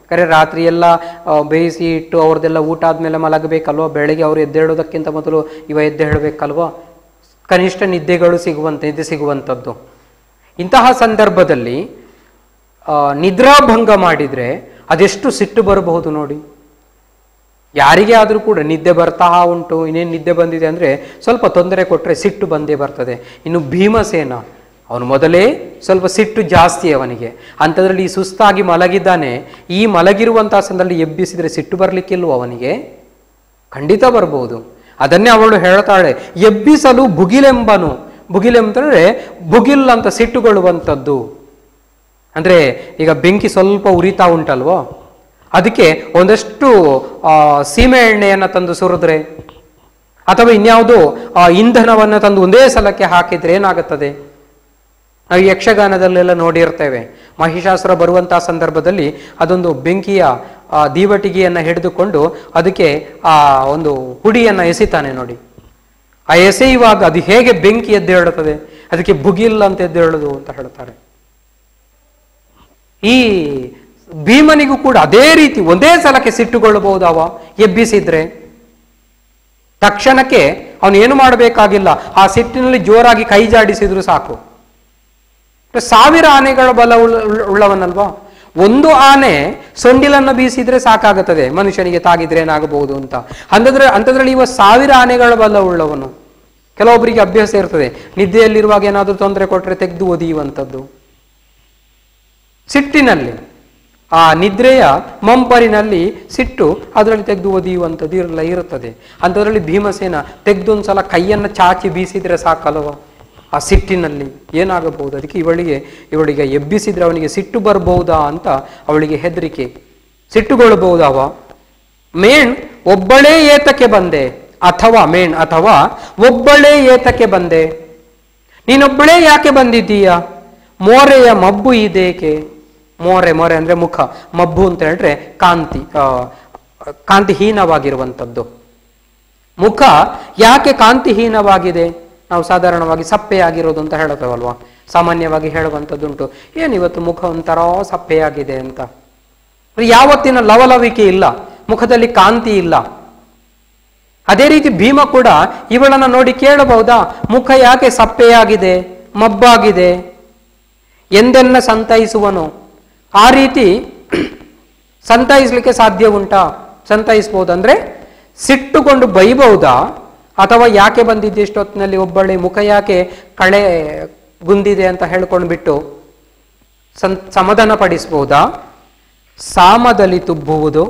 ಕರೆ ರಾತ್ರಿ ಎಲ್ಲ ಆ, ಬೇಯಿಸಿ ಇಟ್ಟು ಅವ್ರದ್ದೆಲ್ಲ ಊಟ ಆದ್ಮೇಲೆ ಮಲಗಬೇಕಲ್ವ ಬೆಳಗ್ಗೆ ಅವ್ರು ಎದ್ದೇಳೋದಕ್ಕಿಂತ ಮೊದಲು ಇವ ಎದ್ದೆ ಹೇಳಬೇಕಲ್ವ ಕನಿಷ್ಠ ನಿದ್ದೆಗಳು ಸಿಗುವಂತ ನಿದ್ದೆ ಸಿಗುವಂಥದ್ದು ಇಂತಹ ಸಂದರ್ಭದಲ್ಲಿ ಆ, ನಿದ್ರಾಭಂಗ ಮಾಡಿದ್ರೆ ಅದೆಷ್ಟು ಸಿಟ್ಟು ಬರಬಹುದು ನೋಡಿ ಯಾರಿಗೆ ಆದರೂ ಕೂಡ ನಿದ್ದೆ ಬರ್ತಾ ಉಂಟು ಇನ್ನೇನು ನಿದ್ದೆ ಬಂದಿದೆ ಅಂದರೆ ಸ್ವಲ್ಪ ತೊಂದರೆ ಕೊಟ್ಟರೆ ಸಿಟ್ಟು ಬಂದೇ ಬರ್ತದೆ ಇನ್ನು ಭೀಮಸೇನ ಅವನು ಮೊದಲೇ ಸ್ವಲ್ಪ ಸಿಟ್ಟು ಜಾಸ್ತಿ ಅವನಿಗೆ ಅಂಥದ್ರಲ್ಲಿ ಈ ಸುಸ್ತಾಗಿ ಮಲಗಿದ್ದಾನೆ ಈ ಮಲಗಿರುವಂತಹ ಸಂದರ್ಭದಲ್ಲಿ ಎಬ್ಬಿಸಿದ್ರೆ ಸಿಟ್ಟು ಬರಲಿಕ್ಕಿಲ್ವ ಅವನಿಗೆ ಖಂಡಿತ ಬರ್ಬೋದು ಅದನ್ನೇ ಅವಳು ಹೇಳ್ತಾಳೆ ಎಬ್ಬಿಸಲು ಭುಗಿಲೆಂಬನು ಭುಗಿಲೆಂಬಂದ್ರೆ ಭುಗಿಲ್ ಅಂತ ಸಿಟ್ಟುಗೊಳ್ಳುವಂಥದ್ದು ಅಂದ್ರೆ ಈಗ ಬೆಂಕಿ ಸ್ವಲ್ಪ ಉರಿತಾ ಉಂಟಲ್ವೋ ಅದಕ್ಕೆ ಒಂದಷ್ಟು ಆ, ಸೀಮೆ ಎಣ್ಣೆಯನ್ನು ತಂದು ಸುರಿದ್ರೆ ಅಥವಾ ಇನ್ಯಾವುದೋ ಆ, ಇಂಧನವನ್ನು ತಂದು ಒಂದೇ ಸಲಕ್ಕೆ ಹಾಕಿದ್ರೆ ಏನಾಗುತ್ತದೆ ನಾವು ಯಕ್ಷಗಾನದಲ್ಲೆಲ್ಲ ನೋಡಿರ್ತೇವೆ ಮಹಿಷಾಸುರ ಬರುವಂತಹ ಸಂದರ್ಭದಲ್ಲಿ ಅದೊಂದು ಬೆಂಕಿಯ ಆ, ದೀವಟಿಗೆಯನ್ನ ಹಿಡಿದುಕೊಂಡು ಅದಕ್ಕೆ ಆ ಒಂದು ಹುಡಿಯನ್ನ ಎಸಿತಾನೆ ನೋಡಿ ಆ ಎಸೆಯುವಾಗ ಅದು ಹೇಗೆ ಬೆಂಕಿ ಎದ್ದೇಳುತ್ತದೆ ಅದಕ್ಕೆ ಭುಗಿಲ್ ಅಂತ ಎದ್ದೇಳುದು ಅಂತ ಹೇಳ್ತಾರೆ ಈ ಭೀಮನಿಗೂ ಕೂಡ ಅದೇ ರೀತಿ ಒಂದೇ ಸಲಕ್ಕೆ ಸಿಟ್ಟುಗೊಳ್ಳಬಹುದು ಅವ ಎಬ್ಬಿಸಿದ್ರೆ ತಕ್ಷಣಕ್ಕೆ ಅವನು ಏನು ಮಾಡಬೇಕಾಗಿಲ್ಲ ಆ ಸಿಟ್ಟಿನಲ್ಲಿ ಜೋರಾಗಿ ಕೈ ಜಾಡಿಸಿದ್ರು ಸಾಕು ಸಾವಿರ ಆನೆಗಳ ಬಲ ಉಳ್ಳ- ಉಳ್ಳ- ಉಳ್ಳವನಲ್ವಾ ಒಂದು ಆನೆ ಸೊಂಡಿಲನ್ನು ಬೀಸಿದ್ರೆ ಸಾಕಾಗುತ್ತದೆ ಮನುಷ್ಯನಿಗೆ ತಾಗಿದ್ರೆ ಏನಾಗಬಹುದು ಅಂತ ಅಂಥದ್ರ ಅಂಥದ್ರಲ್ಲಿ ಇವ ಸಾವಿರ ಆನೆಗಳ ಬಲ ಉಳ್ಳವನು ಕೆಲವೊಬ್ಬರಿಗೆ ಅಭ್ಯಾಸ ಇರ್ತದೆ ನಿದ್ದೆಯಲ್ಲಿರುವಾಗ ಏನಾದರೂ ತೊಂದರೆ ಕೊಟ್ಟರೆ ತೆಗೆದು ಒದಿಯುವಂಥದ್ದು ಸಿಟ್ಟಿನಲ್ಲಿ ಆ ನಿದ್ರೆಯ ಮಂಪರಿನಲ್ಲಿ ಸಿಟ್ಟು ಅದರಲ್ಲಿ ತೆಗೆದು ಒದಿಯುವಂಥದ್ದು ಇರಲ್ಲ ಇರುತ್ತದೆ ಅಂಥದ್ರಲ್ಲಿ ಭೀಮಸೇನ ತೆಗೆದೊಂದ್ಸಲ ಕೈಯನ್ನು ಚಾಚಿ ಬೀಸಿದ್ರೆ ಸಾಕಲ್ವ ಆ ಸಿಟ್ಟಿನಲ್ಲಿ ಏನಾಗಬಹುದು ಅದಕ್ಕೆ ಇವಳಿಗೆ ಇವಳಿಗೆ ಎಬ್ಬಿಸಿದ್ರೆ ಅವನಿಗೆ ಸಿಟ್ಟು ಬರಬಹುದಾ ಅಂತ ಅವಳಿಗೆ ಹೆದರಿಕೆ ಸಿಟ್ಟುಗೊಳ್ಳಬಹುದಾವ ಮೇಣ್ ಒಬ್ಬಳೇ ಏತಕ್ಕೆ ಬಂದೆ ಅಥವಾ ಮೇಣ್ ಅಥವಾ ಒಬ್ಬಳೇ ಏತಕ್ಕೆ ಬಂದೆ ನೀನೊಬ್ಬಳೇ ಯಾಕೆ ಬಂದಿದ್ದೀಯ ಮೋರೆಯ ಮಬ್ಬು ಇದೇಕೆ ಮೋರೆ ಮೋರೆ ಅಂದ್ರೆ ಮುಖ ಮಬ್ಬು ಅಂತ ಹೇಳಿದ್ರೆ ಕಾಂತಿ ಆ, ಕಾಂತಿಹೀನವಾಗಿರುವಂಥದ್ದು ಮುಖ ಯಾಕೆ ಕಾಂತಿಹೀನವಾಗಿದೆ ನಾವು ಸಾಧಾರಣವಾಗಿ ಸಪ್ಪೆಯಾಗಿರೋದು ಅಂತ ಹೇಳುತ್ತೇವಲ್ವಾ ಸಾಮಾನ್ಯವಾಗಿ ಹೇಳುವಂಥದ್ದುಂಟು ಏನು ಇವತ್ತು ಮುಖ ಒಂಥರ ಸಪ್ಪೆಯಾಗಿದೆ ಅಂತ ಯಾವತ್ತಿನ ಲವಲವಿಕೆ ಇಲ್ಲ ಮುಖದಲ್ಲಿ ಕಾಂತಿ ಇಲ್ಲ ಅದೇ ರೀತಿ ಭೀಮ ಕೂಡ ಇವಳನ್ನ ನೋಡಿ ಕೇಳಬಹುದಾ ಮುಖ ಯಾಕೆ ಸಪ್ಪೆಯಾಗಿದೆ ಮಬ್ಬಾಗಿದೆ ಎಂದೆನ್ನ ಸಂತೈಸುವನು ಆ ರೀತಿ ಸಂತೈಸ್ಲಿಕ್ಕೆ ಸಾಧ್ಯ ಉಂಟಾ ಸಂತೈಸ್ಬೋದಂದ್ರೆ ಸಿಟ್ಟುಕೊಂಡು ಬೈಬಹುದಾ ಅಥವಾ ಯಾಕೆ ಬಂದಿದ್ದೆ ಇಷ್ಟೊತ್ತಿನಲ್ಲಿ ಒಬ್ಬಳೆ ಮುಖ ಯಾಕೆ ಕಳೆ ಗುಂದಿದೆ ಅಂತ ಹೇಳ್ಕೊಂಡು ಬಿಟ್ಟು ಸಂ ಸಮಾಧಾನ ಪಡಿಸ್ಬೋದಾ ಸಾಮದಲ್ಲಿ ತುಬ್ಬುವುದು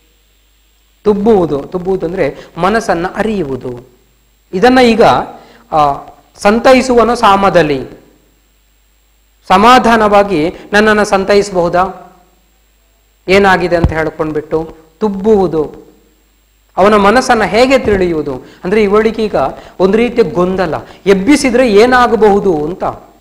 ತುಬ್ಬುವುದು ತುಬ್ಬುವುದು ಅಂದ್ರೆ ಮನಸ್ಸನ್ನ ಅರಿಯುವುದು ಇದನ್ನ ಈಗ ಆ, ಸಂತೈಸುವನು ಸಾಮದಲ್ಲಿ ಸಮಾಧಾನವಾಗಿ ನನ್ನನ್ನು ಸಂತೈಸಬಹುದಾ ಏನಾಗಿದೆ ಅಂತ ಹೇಳ್ಕೊಂಡ್ಬಿಟ್ಟು ತುಬ್ಬುವುದು ಅವನ ಮನಸ್ಸನ್ನ ಹೇಗೆ ತಿಳಿಯುವುದು ಅಂದ್ರೆ ಇವಳಿಗೀಗ ಒಂದು ರೀತಿಯ ಗೊಂದಲ ಎಬ್ಬಿಸಿದ್ರೆ ಏನಾಗಬಹುದು ಅಂತ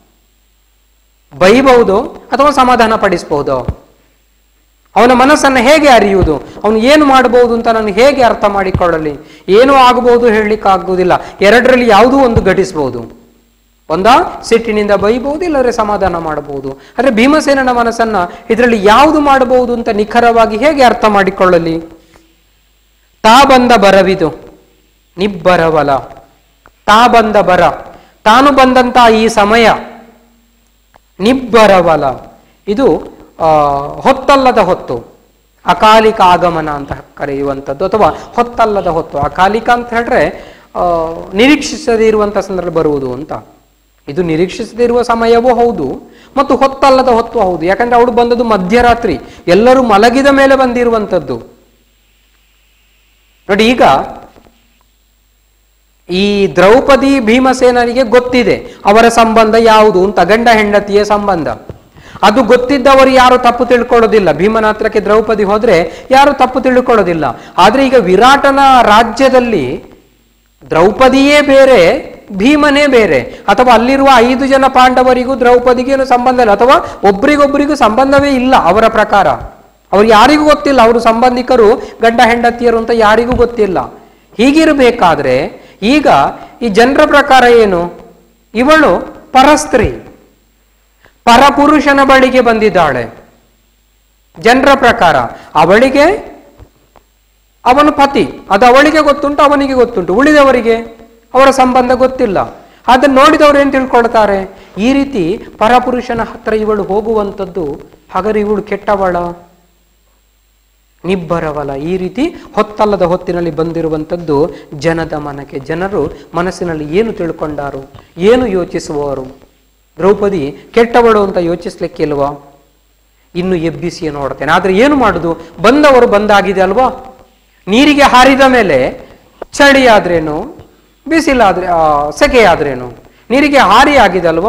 ಬೈಬಹುದು ಅಥವಾ ಸಮಾಧಾನ ಪಡಿಸಬಹುದು ಅವನ ಮನಸ್ಸನ್ನು ಹೇಗೆ ಅರಿಯುವುದು ಅವನು ಏನು ಮಾಡಬಹುದು ಅಂತ ನಾನು ಹೇಗೆ ಅರ್ಥ ಮಾಡಿಕೊಳ್ಳಲಿ ಏನು ಆಗಬಹುದು ಹೇಳಲಿಕ್ಕಾಗುವುದಿಲ್ಲ ಎರಡರಲ್ಲಿ ಯಾವುದೂ ಒಂದು ಘಟಿಸಬಹುದು ಒಂದ ಸಿಟ್ಟಿನಿಂದ ಬೈಬಹುದು ಇಲ್ಲದ್ರೆ ಸಮಾಧಾನ ಮಾಡಬಹುದು ಆದರೆ ಭೀಮಸೇನನ ಮನಸ್ಸನ್ನ ಇದರಲ್ಲಿ ಯಾವುದು ಮಾಡಬಹುದು ಅಂತ ನಿಖರವಾಗಿ ಹೇಗೆ ಅರ್ಥ ಮಾಡಿಕೊಳ್ಳಲಿ ತಾ ಬಂದ ಬರವಿದು ನಿಬ್ಬರವಲ ತಾ ಬಂದ ಬರ ತಾನು ಬಂದಂತ ಈ ಸಮಯ ನಿಬ್ಬರವಲ ಇದು ಆ, ಹೊತ್ತಲ್ಲದ ಹೊತ್ತು ಅಕಾಲಿಕ ಆಗಮನ ಅಂತ ಕರೆಯುವಂಥದ್ದು ಅಥವಾ ಹೊತ್ತಲ್ಲದ ಹೊತ್ತು ಅಕಾಲಿಕ ಅಂತ ಹೇಳಿದ್ರೆ ಆ, ನಿರೀಕ್ಷಿಸದೇ ಇರುವಂಥ ಸಂದರ್ಭ ಬರುವುದು ಅಂತ ಇದು ನಿರೀಕ್ಷಿಸದೇ ಇರುವ ಸಮಯವೂ ಹೌದು ಮತ್ತು ಹೊತ್ತಲ್ಲದ ಹೊತ್ತು ಹೌದು ಯಾಕಂದ್ರೆ ಅವಳು ಬಂದದ್ದು ಮಧ್ಯರಾತ್ರಿ ಎಲ್ಲರೂ ಮಲಗಿದ ಮೇಲೆ ಬಂದಿರುವಂಥದ್ದು ನೋಡಿ ಈಗ ಈ ದ್ರೌಪದಿ ಭೀಮಸೇನನಿಗೆ ಗೊತ್ತಿದೆ ಅವರ ಸಂಬಂಧ ಯಾವುದು ಅಂತ ಗಂಡ ಹೆಂಡತಿಯ ಸಂಬಂಧ ಅದು ಗೊತ್ತಿದ್ದವರು ಯಾರು ತಪ್ಪು ತಿಳ್ಕೊಳ್ಳೋದಿಲ್ಲ ಭೀಮನ ಹತ್ರಕ್ಕೆ ದ್ರೌಪದಿ ಹೋದ್ರೆ ಯಾರು ತಪ್ಪು ತಿಳ್ಕೊಳ್ಳೋದಿಲ್ಲ ಆದ್ರೆ ಈಗ ವಿರಾಟನ ರಾಜ್ಯದಲ್ಲಿ ದ್ರೌಪದಿಯೇ ಬೇರೆ ಭೀಮನೇ ಬೇರೆ ಅಥವಾ ಅಲ್ಲಿರುವ ಐದು ಜನ ಪಾಂಡವರಿಗೂ ದ್ರೌಪದಿಗೇನು ಸಂಬಂಧ ಇಲ್ಲ ಅಥವಾ ಒಬ್ರಿಗೊಬ್ರಿಗೂ ಸಂಬಂಧವೇ ಇಲ್ಲ ಅವರ ಪ್ರಕಾರ ಅವ್ರು ಯಾರಿಗೂ ಗೊತ್ತಿಲ್ಲ ಅವರು ಸಂಬಂಧಿಕರು ಗಂಡ ಹೆಂಡತಿಯರು ಅಂತ ಯಾರಿಗೂ ಗೊತ್ತಿಲ್ಲ ಹೀಗಿರಬೇಕಾದ್ರೆ ಈಗ ಈ ಜನರ ಪ್ರಕಾರ ಏನು ಇವಳು ಪರಸ್ತ್ರೀ ಪರಪುರುಷನ ಬಳಿಗೆ ಬಂದಿದ್ದಾಳೆ ಜನರ ಪ್ರಕಾರ ಅವಳಿಗೆ ಅವನು ಪತಿ ಅದು ಅವಳಿಗೆ ಗೊತ್ತುಂಟು ಅವನಿಗೆ ಗೊತ್ತುಂಟು ಉಳಿದವರಿಗೆ ಅವರ ಸಂಬಂಧ ಗೊತ್ತಿಲ್ಲ ಅದನ್ನು ನೋಡಿದವರು ಏನು ತಿಳ್ಕೊಳ್ತಾರೆ ಈ ರೀತಿ ಪರಪುರುಷನ ಹತ್ರ ಇವಳು ಹೋಗುವಂಥದ್ದು ಹಾಗಾದ್ರೆ ಇವಳು ಕೆಟ್ಟವಳ ನಿಬ್ಬರವಲ ಈ ರೀತಿ ಹೊತ್ತಲ್ಲದ ಹೊತ್ತಿನಲ್ಲಿ ಬಂದಿರುವಂಥದ್ದು ಜನದ ಮನಕ್ಕೆ ಜನರು ಮನಸ್ಸಿನಲ್ಲಿ ಏನು ತಿಳ್ಕೊಂಡಾರು ಏನು ಯೋಚಿಸುವವರು ದ್ರೌಪದಿ ಕೆಟ್ಟವಳು ಅಂತ ಯೋಚಿಸ್ಲಿಕ್ಕಿಲ್ವಾ ಇನ್ನು ಎಬ್ಬಿಸಿ ನೋಡ್ತೇನೆ ಆದ್ರೆ ಏನು ಮಾಡುದು ಬಂದವರು ಬಂದಾಗಿದೆ ಅಲ್ವಾ ನೀರಿಗೆ ಹಾರಿದ ಮೇಲೆ ಚಳಿ ಆದ್ರೇನು ಬಿಸಿಲಾದ್ರೆ ಆ, ಸೆಕೆ ಆದ್ರೇನು ನೀರಿಗೆ ಹಾರಿ ಆಗಿದೆ ಅಲ್ವಾ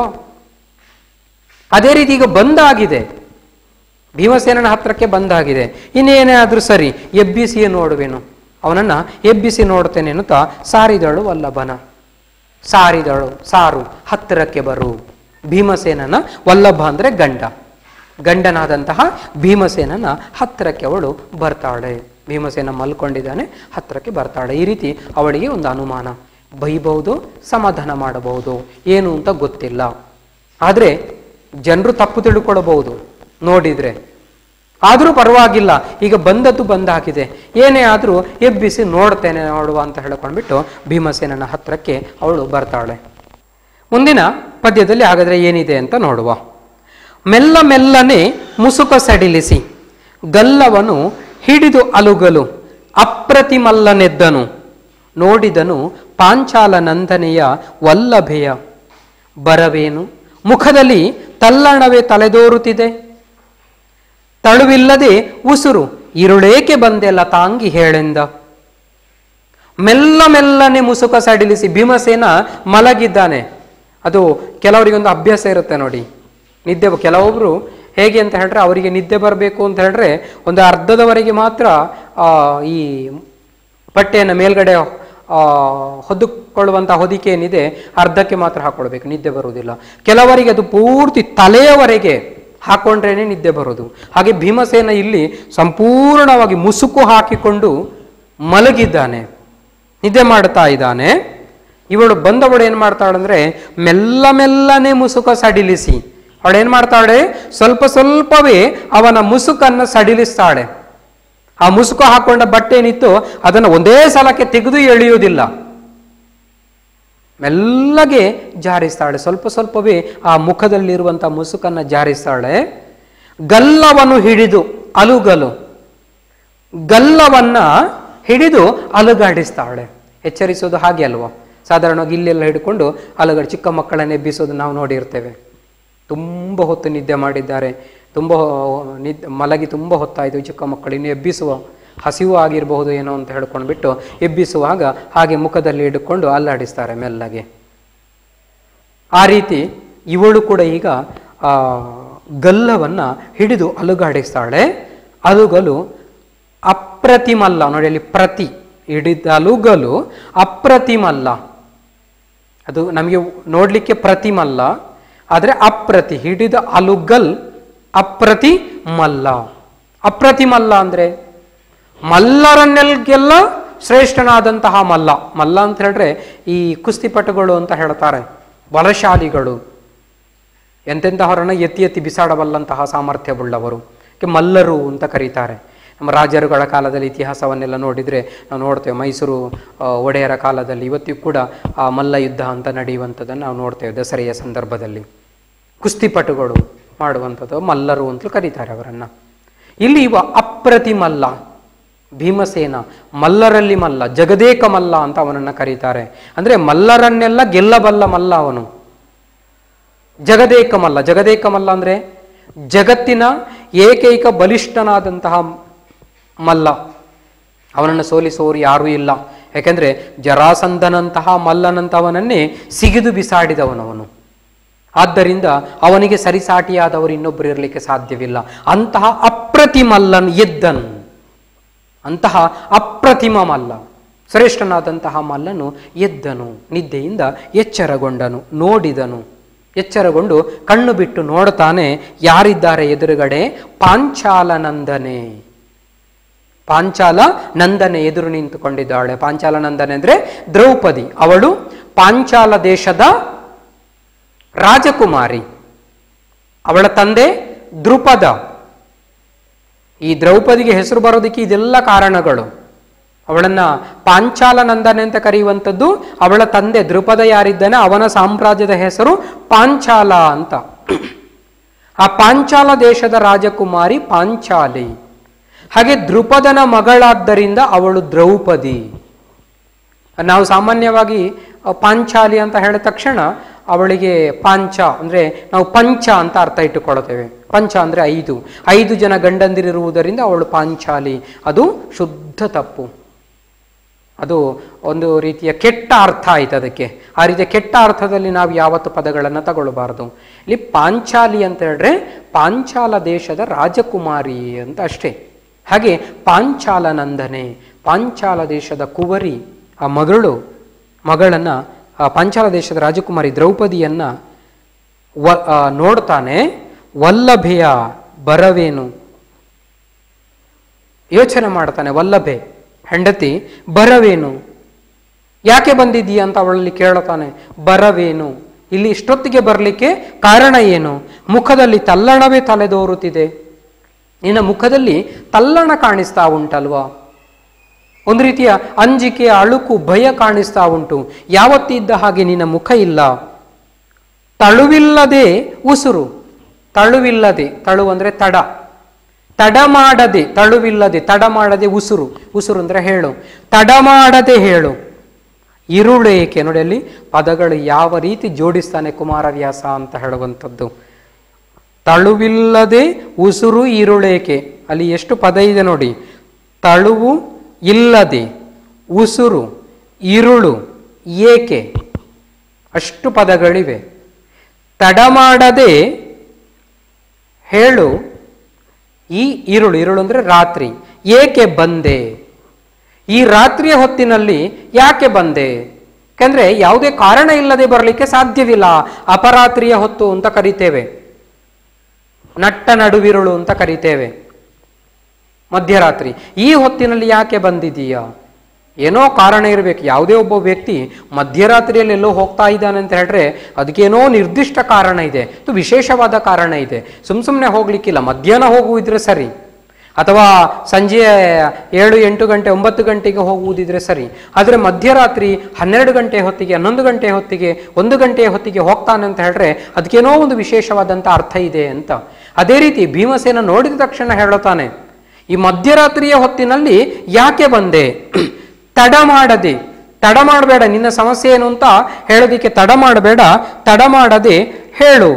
ಅದೇ ರೀತಿ ಈಗ ಬಂದಾಗಿದೆ ಭೀಮಸೇನನ ಹತ್ರಕ್ಕೆ ಬಂದಾಗಿದೆ ಇನ್ನೇನೇ ಆದ್ರೂ ಸರಿ ಎಬ್ಬಿಸಿಯೇ ನೋಡುವೆನು ಅವನನ್ನ ಎಬ್ಬಿಸಿ ನೋಡ್ತೇನೆ ಎನ್ನುತ್ತಾ ಸಾರಿದಳು ವಲ್ಲಭನ ಸಾರಿದಳು ಸಾರು ಹತ್ತಿರಕ್ಕೆ ಬರು ಭೀಮಸೇನನ ವಲ್ಲಭ ಅಂದ್ರೆ ಗಂಡ ಗಂಡನಾದಂತಹ ಭೀಮಸೇನನ ಹತ್ತಿರಕ್ಕೆ ಅವಳು ಬರ್ತಾಳೆ ಭೀಮಸೇನ ಮಲ್ಕೊಂಡಿದ್ದಾನೆ ಹತ್ತಿರಕ್ಕೆ ಬರ್ತಾಳೆ ಈ ರೀತಿ ಅವಳಿಗೆ ಒಂದು ಅನುಮಾನ ಬೈಬಹುದು ಸಮಾಧಾನ ಮಾಡಬಹುದು ಏನು ಅಂತ ಗೊತ್ತಿಲ್ಲ ಆದ್ರೆ ಜನರು ತಪ್ಪು ತಿಳ್ಕೊಳ್ಬಹುದು ನೋಡಿದ್ರೆ ಆದರೂ ಪರವಾಗಿಲ್ಲ ಈಗ ಬಂದದ್ದು ಬಂದಾಗಿದೆ ಏನೇ ಆದರೂ ಎಬ್ಬಿಸಿ ನೋಡ್ತೇನೆ ನೋಡುವ ಅಂತ ಹೇಳ್ಕೊಂಡ್ಬಿಟ್ಟು ಭೀಮಸೇನನ ಹತ್ರಕ್ಕೆ ಅವಳು ಬರ್ತಾಳೆ ಮುಂದಿನ ಪದ್ಯದಲ್ಲಿ ಹಾಗಾದ್ರೆ ಏನಿದೆ ಅಂತ ನೋಡುವ ಮೆಲ್ಲ ಮೆಲ್ಲನೆ ಮುಸುಕ ಸಡಿಲಿಸಿ ಗಲ್ಲವನು ಹಿಡಿದು ಅಲುಗಲು ಅಪ್ರತಿಮಲ್ಲನೆದ್ದನು ನೋಡಿದನು ಪಾಂಚಾಲ ನಂದನೆಯ ವಲ್ಲಭೆಯ ಬರವೇನು ಮುಖದಲ್ಲಿ ತಲ್ಲಣವೇ ತಲೆದೋರುತ್ತಿದೆ ತಳುವಿಲ್ಲದೆ ಉಸುರು ಇರುಳೇಕೆ ಬಂದೆಲ್ಲ ತಾಂಗಿ ಹೇಳೆಂದ ಮೆಲ್ಲ ಮೆಲ್ಲನೆ ಮುಸುಕ ಸಡಿಲಿಸಿ ಭೀಮಸೇನ ಮಲಗಿದ್ದಾನೆ ಅದು ಕೆಲವರಿಗೊಂದು ಅಭ್ಯಾಸ ಇರುತ್ತೆ ನೋಡಿ ನಿದ್ದೆ ಕೆಲವೊಬ್ರು ಹೇಗೆ ಅಂತ ಹೇಳಿದ್ರೆ ಅವರಿಗೆ ನಿದ್ದೆ ಬರಬೇಕು ಅಂತ ಹೇಳಿದ್ರೆ ಒಂದು ಅರ್ಧದವರೆಗೆ ಮಾತ್ರ ಆ, ಈ ಬಟ್ಟೆಯನ್ನು ಮೇಲ್ಗಡೆ ಆ, ಹೊದ್ದುಕೊಳ್ಳುವಂಥ ಹೊದಿಕೆ ಏನಿದೆ ಅರ್ಧಕ್ಕೆ ಮಾತ್ರ ಹಾಕೊಳ್ಬೇಕು ನಿದ್ದೆ ಬರುವುದಿಲ್ಲ ಕೆಲವರಿಗೆ ಅದು ಪೂರ್ತಿ ತಲೆಯವರೆಗೆ ಹಾಕೊಂಡ್ರೇನೆ ನಿದ್ದೆ ಬರೋದು ಹಾಗೆ ಭೀಮಸೇನ ಇಲ್ಲಿ ಸಂಪೂರ್ಣವಾಗಿ ಮುಸುಕು ಹಾಕಿಕೊಂಡು ಮಲಗಿದ್ದಾನೆ ನಿದ್ದೆ ಮಾಡ್ತಾ ಇದ್ದಾನೆ ಇವಳು ಬಂದವಳು ಏನ್ ಮಾಡ್ತಾಳಂದ್ರೆ ಮೆಲ್ಲ ಮೆಲ್ಲನೆ ಮುಸುಕ ಸಡಿಲಿಸಿ ಅವಳು ಏನ್ ಮಾಡ್ತಾಳೆ ಸ್ವಲ್ಪ ಸ್ವಲ್ಪವೇ ಅವನ ಮುಸುಕನ್ನ ಸಡಿಲಿಸ್ತಾಳೆ ಆ ಮುಸುಕು ಹಾಕೊಂಡ ಬಟ್ಟೆ ಏನಿತ್ತು ಅದನ್ನು ಒಂದೇ ಸಲಕ್ಕೆ ತೆಗೆದು ಎಳೆಯುವುದಿಲ್ಲ ಮೆಲ್ಲಗೆ ಜಾರಿಸ್ತಾಳೆ ಸ್ವಲ್ಪ ಸ್ವಲ್ಪವೇ ಆ ಮುಖದಲ್ಲಿರುವಂಥ ಮುಸುಕನ್ನ ಜಾರಿಸ್ತಾಳೆ ಗಲ್ಲವನ್ನು ಹಿಡಿದು ಅಲುಗಲು ಗಲ್ಲವನ್ನ ಹಿಡಿದು ಅಲುಗಾಡಿಸ್ತಾಳೆ ಎಚ್ಚರಿಸೋದು ಹಾಗೆ ಅಲ್ವಾ ಸಾಧಾರಣವಾಗಿ ಇಲ್ಲೆಲ್ಲ ಹಿಡ್ಕೊಂಡು ಅಲುಗಾಡಿ ಚಿಕ್ಕ ಮಕ್ಕಳನ್ನ ಎಬ್ಬಿಸೋದು ನಾವು ನೋಡಿರ್ತೇವೆ ತುಂಬ ಹೊತ್ತು ನಿದ್ದೆ ಮಾಡಿದ್ದಾರೆ ತುಂಬ ನಿದ್ ಮಲಗಿ ತುಂಬ ಹೊತ್ತಾಯಿತು ಚಿಕ್ಕ ಮಕ್ಕಳು ಇನ್ನು ಎಬ್ಬಿಸುವ ಹಸಿವು ಆಗಿರಬಹುದು ಏನೋ ಅಂತ ಹೇಳ್ಕೊಂಡ್ಬಿಟ್ಟು ಎಬ್ಬಿಸುವಾಗ ಹಾಗೆ ಮುಖದಲ್ಲಿ ಹಿಡ್ಕೊಂಡು ಅಲ್ಲಾಡಿಸ್ತಾರೆ ಮೆಲ್ಲಗೆ ಆ ರೀತಿ ಇವಳು ಕೂಡ ಈಗ ಆ ಗಲ್ಲವನ್ನ ಹಿಡಿದು ಅಲುಗಾಡಿಸ್ತಾಳೆ ಅಲುಗಲು ಅಪ್ರತಿಮಲ್ಲ ನೋಡಿ ಅಲ್ಲಿ ಪ್ರತಿ ಹಿಡಿದ ಅಲುಗಲು ಅಪ್ರತಿಮಲ್ಲ ಅದು ನಮಗೆ ನೋಡ್ಲಿಕ್ಕೆ ಪ್ರತಿಮಲ್ಲ ಆದರೆ ಅಪ್ರತಿ ಹಿಡಿದ ಅಲುಗಲ್ ಅಪ್ರತಿ ಮಲ್ಲ ಅಪ್ರತಿಮಲ್ಲ ಅಂದ್ರೆ ಮಲ್ಲರನ್ನೆಲ್ಗೆಲ್ಲ ಶ್ರೇಷ್ಠನಾದಂತಹ ಮಲ್ಲ ಮಲ್ಲ ಅಂತ ಹೇಳಿದ್ರೆ ಈ ಕುಸ್ತಿಪಟುಗಳು ಅಂತ ಹೇಳ್ತಾರೆ ಬಲಶಾಲಿಗಳು ಎಂತೆಂತಹವರನ್ನ ಎತ್ತಿ ಎತ್ತಿ ಬಿಸಾಡಬಲ್ಲಂತಹ ಸಾಮರ್ಥ್ಯವುಳ್ಳವರು ಕೆ ಮಲ್ಲರು ಅಂತ ಕರೀತಾರೆ ನಮ್ಮ ರಾಜರುಗಳ ಕಾಲದಲ್ಲಿ ಇತಿಹಾಸವನ್ನೆಲ್ಲ ನೋಡಿದರೆ ನಾವು ನೋಡ್ತೇವೆ ಮೈಸೂರು ಆ, ಒಡೆಯರ ಕಾಲದಲ್ಲಿ ಇವತ್ತಿಗೂ ಕೂಡ ಆ ಮಲ್ಲ ಯುದ್ಧ ಅಂತ ನಡೆಯುವಂಥದ್ದನ್ನು ನಾವು ನೋಡ್ತೇವೆ ದಸರೆಯ ಸಂದರ್ಭದಲ್ಲಿ ಕುಸ್ತಿಪಟುಗಳು ಮಾಡುವಂಥದ್ದು ಮಲ್ಲರು ಅಂತಲೂ ಕರೀತಾರೆ ಅವರನ್ನು ಇಲ್ಲಿ ಇವ ಅಪ್ರತಿಮಲ್ಲ ಭೀಮಸೇನ ಮಲ್ಲರಲ್ಲಿ ಮಲ್ಲ ಜಗದೇಕ ಮಲ್ಲ ಅಂತ ಅವನನ್ನು ಕರೀತಾರೆ ಅಂದರೆ ಮಲ್ಲರನ್ನೆಲ್ಲ ಗೆಲ್ಲಬಲ್ಲ ಮಲ್ಲ ಅವನು ಜಗದೇಕ ಮಲ್ಲ ಜಗದೇಕ ಮಲ್ಲ ಅಂದ್ರೆ ಜಗತ್ತಿನ ಏಕೈಕ ಬಲಿಷ್ಠನಾದಂತಹ ಮಲ್ಲ ಅವನನ್ನು ಸೋಲಿಸುವವರು ಯಾರೂ ಇಲ್ಲ ಯಾಕೆಂದ್ರೆ ಜರಾಸಂಧನಂತಹ ಮಲ್ಲನಂತವನನ್ನೇ ಸಿಗಿದು ಬಿಸಾಡಿದವನವನು ಆದ್ದರಿಂದ ಅವನಿಗೆ ಸರಿಸಾಟಿಯಾದವರು ಇನ್ನೊಬ್ಬರು ಇರಲಿಕ್ಕೆ ಸಾಧ್ಯವಿಲ್ಲ ಅಂತಹ ಅಪ್ರತಿಮಲ್ಲನ್ ಎದ್ದನು ಅಂತಹ ಅಪ್ರತಿಮ ಮಲ್ಲ ಶ್ರೇಷ್ಠನಾದಂತಹ ಮಲ್ಲನು ಎದ್ದನು ನಿದ್ದೆಯಿಂದ ಎಚ್ಚರಗೊಂಡನು ನೋಡಿದನು ಎಚ್ಚರಗೊಂಡು ಕಣ್ಣು ಬಿಟ್ಟು ನೋಡ್ತಾನೆ ಯಾರಿದ್ದಾರೆ ಎದುರುಗಡೆ ಪಾಂಚಾಲ ನಂದನೆ ಪಾಂಚಾಲ ನಂದನೆ ಎದುರು ನಿಂತುಕೊಂಡಿದ್ದಾಳೆ ಪಾಂಚಾಲ ನಂದನೆ ಅಂದ್ರೆ ದ್ರೌಪದಿ ಅವಳು ಪಾಂಚಾಲ ದೇಶದ ರಾಜಕುಮಾರಿ ಅವಳ ತಂದೆ ದೃಪದ ಈ ದ್ರೌಪದಿಗೆ ಹೆಸರು ಬರೋದಕ್ಕೆ ಇದೆಲ್ಲ ಕಾರಣಗಳು ಅವಳನ್ನ ಪಾಂಚಾಲ ನಂದನೆ ಅಂತ ಕರೆಯುವಂಥದ್ದು ಅವಳ ತಂದೆ ದೃಪದ ಯಾರಿದ್ದಾನೆ ಅವನ ಸಾಮ್ರಾಜ್ಯದ ಹೆಸರು ಪಾಂಚಾಲ ಅಂತ ಆ ಪಾಂಚಾಲ ದೇಶದ ರಾಜಕುಮಾರಿ ಪಾಂಚಾಲಿ ಹಾಗೆ ದೃಪದನ ಮಗಳಾದ್ದರಿಂದ ಅವಳು ದ್ರೌಪದಿ ನಾವು ಸಾಮಾನ್ಯವಾಗಿ ಅ, ಪಾಂಚಾಲಿ ಅಂತ ಹೇಳಿದ ತಕ್ಷಣ ಅವಳಿಗೆ ಪಾಂಚ ಅಂದ್ರೆ ನಾವು ಪಂಚ ಅಂತ ಅರ್ಥ ಇಟ್ಟುಕೊಳ್ಳುತ್ತೇವೆ ಪಂಚ ಅಂದ್ರೆ ಐದು ಐದು ಜನ ಗಂಡಂದಿರಿರುವುದರಿಂದ ಅವಳು ಪಾಂಚಾಲಿ ಅದು ಶುದ್ಧ ತಪ್ಪು ಅದು ಒಂದು ರೀತಿಯ ಕೆಟ್ಟ ಅರ್ಥ ಆಯ್ತು ಅದಕ್ಕೆ ಆ ರೀತಿಯ ಕೆಟ್ಟ ಅರ್ಥದಲ್ಲಿ ನಾವು ಯಾವತ್ತು ಪದಗಳನ್ನು ತಗೊಳ್ಬಾರ್ದು ಇಲ್ಲಿ ಪಾಂಚಾಲಿ ಅಂತ ಹೇಳಿದ್ರೆ ಪಾಂಚಾಲ ದೇಶದ ರಾಜಕುಮಾರಿ ಅಂತ ಅಷ್ಟೇ ಹಾಗೆ ಪಾಂಚಾಲ ನಂದನೆ ಪಾಂಚಾಲ ದೇಶದ ಕುವರಿ ಆ ಮಗಳು ಮಗಳನ್ನ ಆ ಪಾಂಚಾಲ ದೇಶದ ರಾಜಕುಮಾರಿ ದ್ರೌಪದಿಯನ್ನ ವ ಆ, ನೋಡ್ತಾನೆ ವಲ್ಲಭೆಯ ಬರವೇನು ಯೋಚನೆ ಮಾಡ್ತಾನೆ ವಲ್ಲಭೆ ಹೆಂಡತಿ ಬರವೇನು ಯಾಕೆ ಬಂದಿದ್ದೀಯ ಅಂತ ಅವಳಲ್ಲಿ ಕೇಳುತ್ತಾನೆ ಬರವೇನು ಇಲ್ಲಿ ಇಷ್ಟೊತ್ತಿಗೆ ಬರಲಿಕ್ಕೆ ಕಾರಣ ಏನು ಮುಖದಲ್ಲಿ ತಲ್ಲಣವೇ ತಲೆದೋರುತ್ತಿದೆ ನಿನ್ನ ಮುಖದಲ್ಲಿ ತಲ್ಲಣ ಕಾಣಿಸ್ತಾ ಉಂಟಲ್ವಾ ಒಂದು ರೀತಿಯ ಅಂಜಿಕೆ ಅಳುಕು ಭಯ ಕಾಣಿಸ್ತಾ ಉಂಟು ಯಾವತ್ತಿದ್ದ ಹಾಗೆ ನಿನ್ನ ಮುಖ ಇಲ್ಲ ತಳುವಿಲ್ಲದೆ ಉಸುರು ತಳುವಿಲ್ಲದೆ ತಳು ಅಂದ್ರೆ ತಡ ತಡ ಮಾಡದೆ ತಳುವಿಲ್ಲದೆ ತಡ ಮಾಡದೆ ಉಸುರು ಉಸುರು ಅಂದ್ರೆ ಹೇಳು ತಡ ಮಾಡದೆ ಹೇಳು ಇರುಳೇಕೆ ನೋಡಿ ಅಲ್ಲಿ ಪದಗಳು ಯಾವ ರೀತಿ ಜೋಡಿಸ್ತಾನೆ ಕುಮಾರವ್ಯಾಸ ಅಂತ ಹೇಳುವಂಥದ್ದು ತಳುವಿಲ್ಲದೆ ಉಸುರು ಇರುಳೇಕೆ ಅಲ್ಲಿ ಎಷ್ಟು ಪದ ಇದೆ ನೋಡಿ ತಳುವು ಇಲ್ಲದೆ ಉಸುರು ಇರುಳು ಏಕೆ ಅಷ್ಟು ಪದಗಳಿವೆ ತಡ ಮಾಡದೆ ಹೇಳು ಈ ಇರುಳು ಇರುಳು ಅಂದ್ರೆ ರಾತ್ರಿ ಏಕೆ ಬಂದೆ ಈ ರಾತ್ರಿಯ ಹೊತ್ತಿನಲ್ಲಿ ಯಾಕೆ ಬಂದೆ ಯಾಕಂದ್ರೆ ಯಾವುದೇ ಕಾರಣ ಇಲ್ಲದೆ ಬರಲಿಕ್ಕೆ ಸಾಧ್ಯವಿಲ್ಲ ಅಪರಾತ್ರಿಯ ಹೊತ್ತು ಅಂತ ಕರಿತೇವೆ ನಟ್ಟ ನಡುವಿರುಳು ಅಂತ ಕರಿತೇವೆ ಮಧ್ಯರಾತ್ರಿ ಈ ಹೊತ್ತಿನಲ್ಲಿ ಯಾಕೆ ಬಂದಿದೀಯಾ ಏನೋ ಕಾರಣ ಇರಬೇಕು ಯಾವುದೇ ಒಬ್ಬ ವ್ಯಕ್ತಿ ಮಧ್ಯರಾತ್ರಿಯಲ್ಲಿ ಎಲ್ಲೋ ಹೋಗ್ತಾ ಇದ್ದಾನೆ ಅಂತ ಹೇಳಿದ್ರೆ ಅದಕ್ಕೇನೋ ನಿರ್ದಿಷ್ಟ ಕಾರಣ ಇದೆ ಇದು ವಿಶೇಷವಾದ ಕಾರಣ ಇದೆ ಸುಮ್ ಸುಮ್ಮನೆ ಹೋಗ್ಲಿಕ್ಕಿಲ್ಲ ಮಧ್ಯಾಹ್ನ ಹೋಗುವುದಿದ್ರೆ ಸರಿ ಅಥವಾ ಸಂಜೆ ಏಳು ಎಂಟು ಗಂಟೆ ಒಂಬತ್ತು ಗಂಟೆಗೆ ಹೋಗುವುದಿದ್ರೆ ಸರಿ ಆದರೆ ಮಧ್ಯರಾತ್ರಿ ಹನ್ನೆರಡು ಗಂಟೆ ಹೊತ್ತಿಗೆ ಹನ್ನೊಂದು ಗಂಟೆ ಹೊತ್ತಿಗೆ ಒಂದು ಗಂಟೆಯ ಹೊತ್ತಿಗೆ ಹೋಗ್ತಾನೆ ಅಂತ ಹೇಳಿದ್ರೆ ಅದಕ್ಕೇನೋ ಒಂದು ವಿಶೇಷವಾದಂಥ ಅರ್ಥ ಇದೆ ಅಂತ ಅದೇ ರೀತಿ ಭೀಮಸೇನ ನೋಡಿದ ತಕ್ಷಣ ಹೇಳುತ್ತಾನೆ ಈ ಮಧ್ಯರಾತ್ರಿಯ ಹೊತ್ತಿನಲ್ಲಿ ಯಾಕೆ ಬಂದೆ ತಡ ಮಾಡದೆ ತಡ ಮಾಡಬೇಡ ನಿನ್ನ ಸಮಸ್ಯೆ ಏನು ಅಂತ ಹೇಳೋದಿಕ್ಕೆ ತಡ ಮಾಡಬೇಡ ತಡ ಮಾಡದೆ ಹೇಳು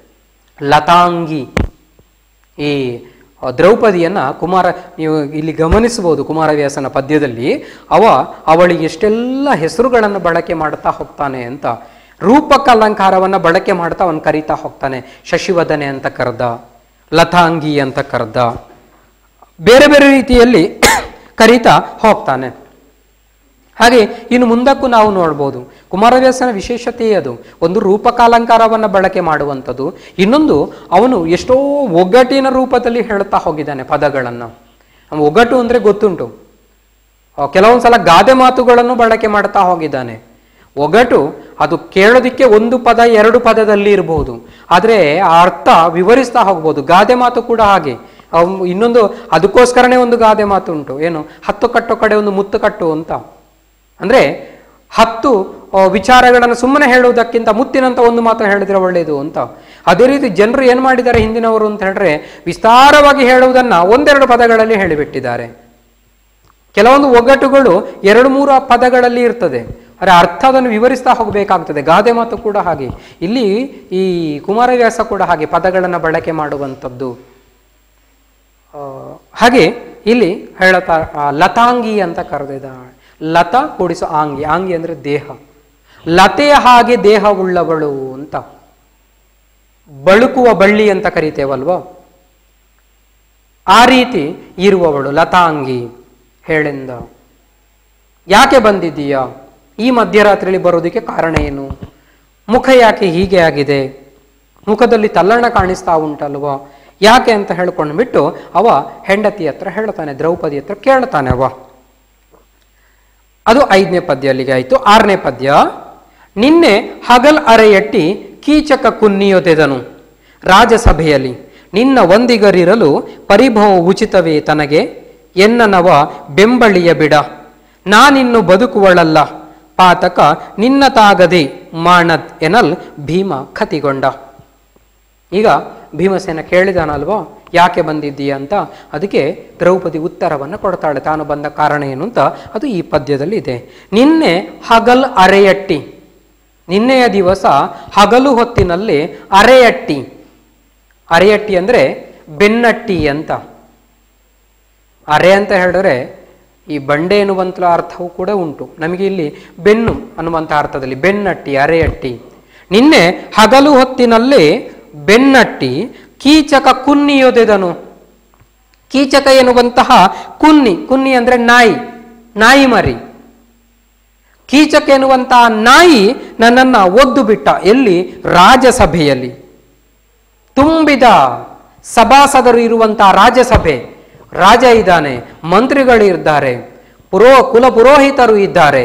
ಲತಾಂಗಿ ಈ ದ್ರೌಪದಿಯನ್ನ ಕುಮಾರ ನೀವು ಇಲ್ಲಿ ಗಮನಿಸಬಹುದು ಕುಮಾರವ್ಯಾಸನ ಪದ್ಯದಲ್ಲಿ ಅವ ಅವಳಿಗೆ ಎಷ್ಟೆಲ್ಲ ಹೆಸರುಗಳನ್ನು ಬಳಕೆ ಮಾಡ್ತಾ ಹೋಗ್ತಾನೆ ಅಂತ ರೂಪಕ ಅಲಂಕಾರವನ್ನ ಬಳಕೆ ಮಾಡ್ತಾ ಅವನು ಕರೀತಾ ಹೋಗ್ತಾನೆ ಶಶಿವದನೆ ಅಂತ ಕರೆದ ಲತಾಂಗಿ ಅಂತ ಕರೆದ ಬೇರೆ ಬೇರೆ ರೀತಿಯಲ್ಲಿ ಕರೀತಾ ಹೋಗ್ತಾನೆ ಹಾಗೆ ಇನ್ನು ಮುಂದಕ್ಕೂ ನಾವು ನೋಡ್ಬೋದು ಕುಮಾರವ್ಯಾಸನ ವಿಶೇಷತೆ ಅದು ಒಂದು ರೂಪಕಾಲಂಕಾರವನ್ನು ಬಳಕೆ ಮಾಡುವಂಥದ್ದು ಇನ್ನೊಂದು ಅವನು ಎಷ್ಟೋ ಒಗ್ಗಟ್ಟಿನ ರೂಪದಲ್ಲಿ ಹೇಳ್ತಾ ಹೋಗಿದ್ದಾನೆ ಪದಗಳನ್ನು ಒಗ್ಗಟ್ಟು ಅಂದರೆ ಗೊತ್ತುಂಟು ಆ, ಕೆಲವೊಂದು ಸಲ ಗಾದೆ ಮಾತುಗಳನ್ನು ಬಳಕೆ ಮಾಡ್ತಾ ಹೋಗಿದ್ದಾನೆ ಒಗಟು ಅದು ಕೇಳೋದಿಕ್ಕೆ ಒಂದು ಪದ ಎರಡು ಪದದಲ್ಲಿ ಇರಬಹುದು ಆದರೆ ಆ ಅರ್ಥ ವಿವರಿಸ್ತಾ ಹೋಗ್ಬೋದು ಗಾದೆ ಮಾತು ಕೂಡ ಹಾಗೆ ಅವ್ ಇನ್ನೊಂದು ಅದಕ್ಕೋಸ್ಕರನೇ ಒಂದು ಗಾದೆ ಮಾತು ಉಂಟು ಏನು ಹತ್ತು ಕಟ್ಟೋ ಕಡೆ ಒಂದು ಮುತ್ತು ಕಟ್ಟು ಅಂತ ಅಂದ್ರೆ ಹತ್ತು ಆ, ವಿಚಾರಗಳನ್ನು ಸುಮ್ಮನೆ ಹೇಳುವುದಕ್ಕಿಂತ ಮುತ್ತಿನಂತ ಒಂದು ಮಾತು ಹೇಳಿದ್ರೆ ಒಳ್ಳೆಯದು ಅಂತ ಅದೇ ರೀತಿ ಜನರು ಏನು ಮಾಡಿದ್ದಾರೆ ಹಿಂದಿನವರು ಅಂತ ಹೇಳಿದ್ರೆ ವಿಸ್ತಾರವಾಗಿ ಹೇಳುವುದನ್ನ ಒಂದೆರಡು ಪದಗಳಲ್ಲಿ ಹೇಳಿಬಿಟ್ಟಿದ್ದಾರೆ ಕೆಲವೊಂದು ಒಗ್ಗಟ್ಟುಗಳು ಎರಡು ಮೂರು ಪದಗಳಲ್ಲಿ ಇರ್ತದೆ ಆದರೆ ಅರ್ಥ ಅದನ್ನು ವಿವರಿಸ್ತಾ ಹೋಗಬೇಕಾಗ್ತದೆ ಗಾದೆ ಮಾತು ಕೂಡ ಹಾಗೆ ಇಲ್ಲಿ ಈ ಕುಮಾರವ್ಯಾಸ ಕೂಡ ಹಾಗೆ ಪದಗಳನ್ನು ಬಳಕೆ ಮಾಡುವಂಥದ್ದು ಆ, ಹಾಗೆ ಇಲ್ಲಿ ಹೇಳತಾ ಆ, ಲತಾಂಗಿ ಅಂತ ಕರೆದಿದ ಲತ ಕೂಡಿಸೋ ಆಂಗಿ ಆಂಗಿ ಅಂದ್ರೆ ದೇಹ ಲತೆಯ ಹಾಗೆ ದೇಹವುಳ್ಳವಳು ಅಂತ ಬಳುಕುವ ಬಳ್ಳಿ ಅಂತ ಕರಿತೇವಲ್ವೋ ಆ ರೀತಿ ಇರುವವಳು ಲತಾಂಗಿ ಹೇಳೆಂದ ಯಾಕೆ ಬಂದಿದ್ದೀಯಾ ಈ ಮಧ್ಯರಾತ್ರಿಯಲ್ಲಿ ಬರೋದಕ್ಕೆ ಕಾರಣ ಏನು ಮುಖ ಯಾಕೆ ಹೀಗೆ ಆಗಿದೆ ಮುಖದಲ್ಲಿ ತಲ್ಲಣ ಕಾಣಿಸ್ತಾ ಉಂಟಲ್ವಾ ಯಾಕೆ ಅಂತ ಹೇಳ್ಕೊಂಡು ಬಿಟ್ಟು ಅವ ಹೆಂಡತಿ ಹತ್ರ ಹೇಳ್ತಾನೆ ದ್ರೌಪದಿ ಹತ್ರ ಕೇಳ್ತಾನೆ ಅವ ಅದು ಐದನೇ ಪದ್ಯ ಅಲ್ಲಿಗೆ ಆಯಿತು ಆರನೇ ಪದ್ಯ ನಿನ್ನೆ ಹಗಲ್ ಅರೆಯಟ್ಟಿ ಕೀಚಕ ಕುನ್ನಿಯೊದೆದನು ರಾಜಸಭೆಯಲ್ಲಿ ನಿನ್ನ ಒಂದಿಗರಿರಲು ಪರಿಭವ ಉಚಿತವೇ ತನಗೆ ಎನ್ನನವ ಬೆಂಬಳಿಯ ಬಿಡ ನಾನಿನ್ನು ಬದುಕುವಳಲ್ಲ ಪಾತಕ ನಿನ್ನ ತಾಗದೆ ಮಾಣದ್ ಎನಲ್ ಭೀಮ ಕತಿಗೊಂಡ ಈಗ ಭೀಮಸೇನ ಕೇಳಿದಾನಲ್ವಾ ಯಾಕೆ ಬಂದಿದ್ದೀಯ ಅಂತ ಅದಕ್ಕೆ ದ್ರೌಪದಿ ಉತ್ತರವನ್ನು ಕೊಡ್ತಾಳೆ ತಾನು ಬಂದ ಕಾರಣ ಏನು ಅಂತ ಅದು ಈ ಪದ್ಯದಲ್ಲಿ ಇದೆ ನಿನ್ನೆ ಹಗಲ್ ಅರೆಯಟ್ಟಿ ನಿನ್ನೆಯ ದಿವಸ ಹಗಲು ಹೊತ್ತಿನಲ್ಲಿ ಅರೆಯಟ್ಟಿ ಅರೆಯಟ್ಟಿ ಅಂದರೆ ಬೆನ್ನಟ್ಟಿ ಅಂತ ಅರೆ ಅಂತ ಹೇಳಿದ್ರೆ ಈ ಬಂಡೆ ಎನ್ನುವಂಥ ಅರ್ಥವೂ ಕೂಡ ಉಂಟು ನಮಗೆ ಇಲ್ಲಿ ಬೆನ್ನು ಅನ್ನುವಂಥ ಅರ್ಥದಲ್ಲಿ ಬೆನ್ನಟ್ಟಿ ಅರೆಯಟ್ಟಿ ನಿನ್ನೆ ಹಗಲು ಹೊತ್ತಿನಲ್ಲಿ ಬೆನ್ನಟ್ಟಿ ಕೀಚಕ ಕುನ್ನಿಯೊದೆದನು ಕೀಚಕ ಎನ್ನುವಂತಹ ಕುನ್ನಿ ಕುನ್ನಿ ಅಂದ್ರೆ ನಾಯಿ ನಾಯಿ ಮರಿ ಕೀಚಕ ಎನ್ನುವಂತಹ ನಾಯಿ ನನ್ನನ್ನ ಒದ್ದು ಬಿಟ್ಟ ಎಲ್ಲಿ ರಾಜಸಭೆಯಲ್ಲಿ ತುಂಬಿದ ಸಭಾಸದರು ಇರುವಂತಹ ರಾಜ್ಯಸಭೆ ರಾಜ ಇದ್ದಾನೆ ಮಂತ್ರಿಗಳು ಇದ್ದಾರೆ ಪುರೋ ಕುಲ ಪುರೋಹಿತರು ಇದ್ದಾರೆ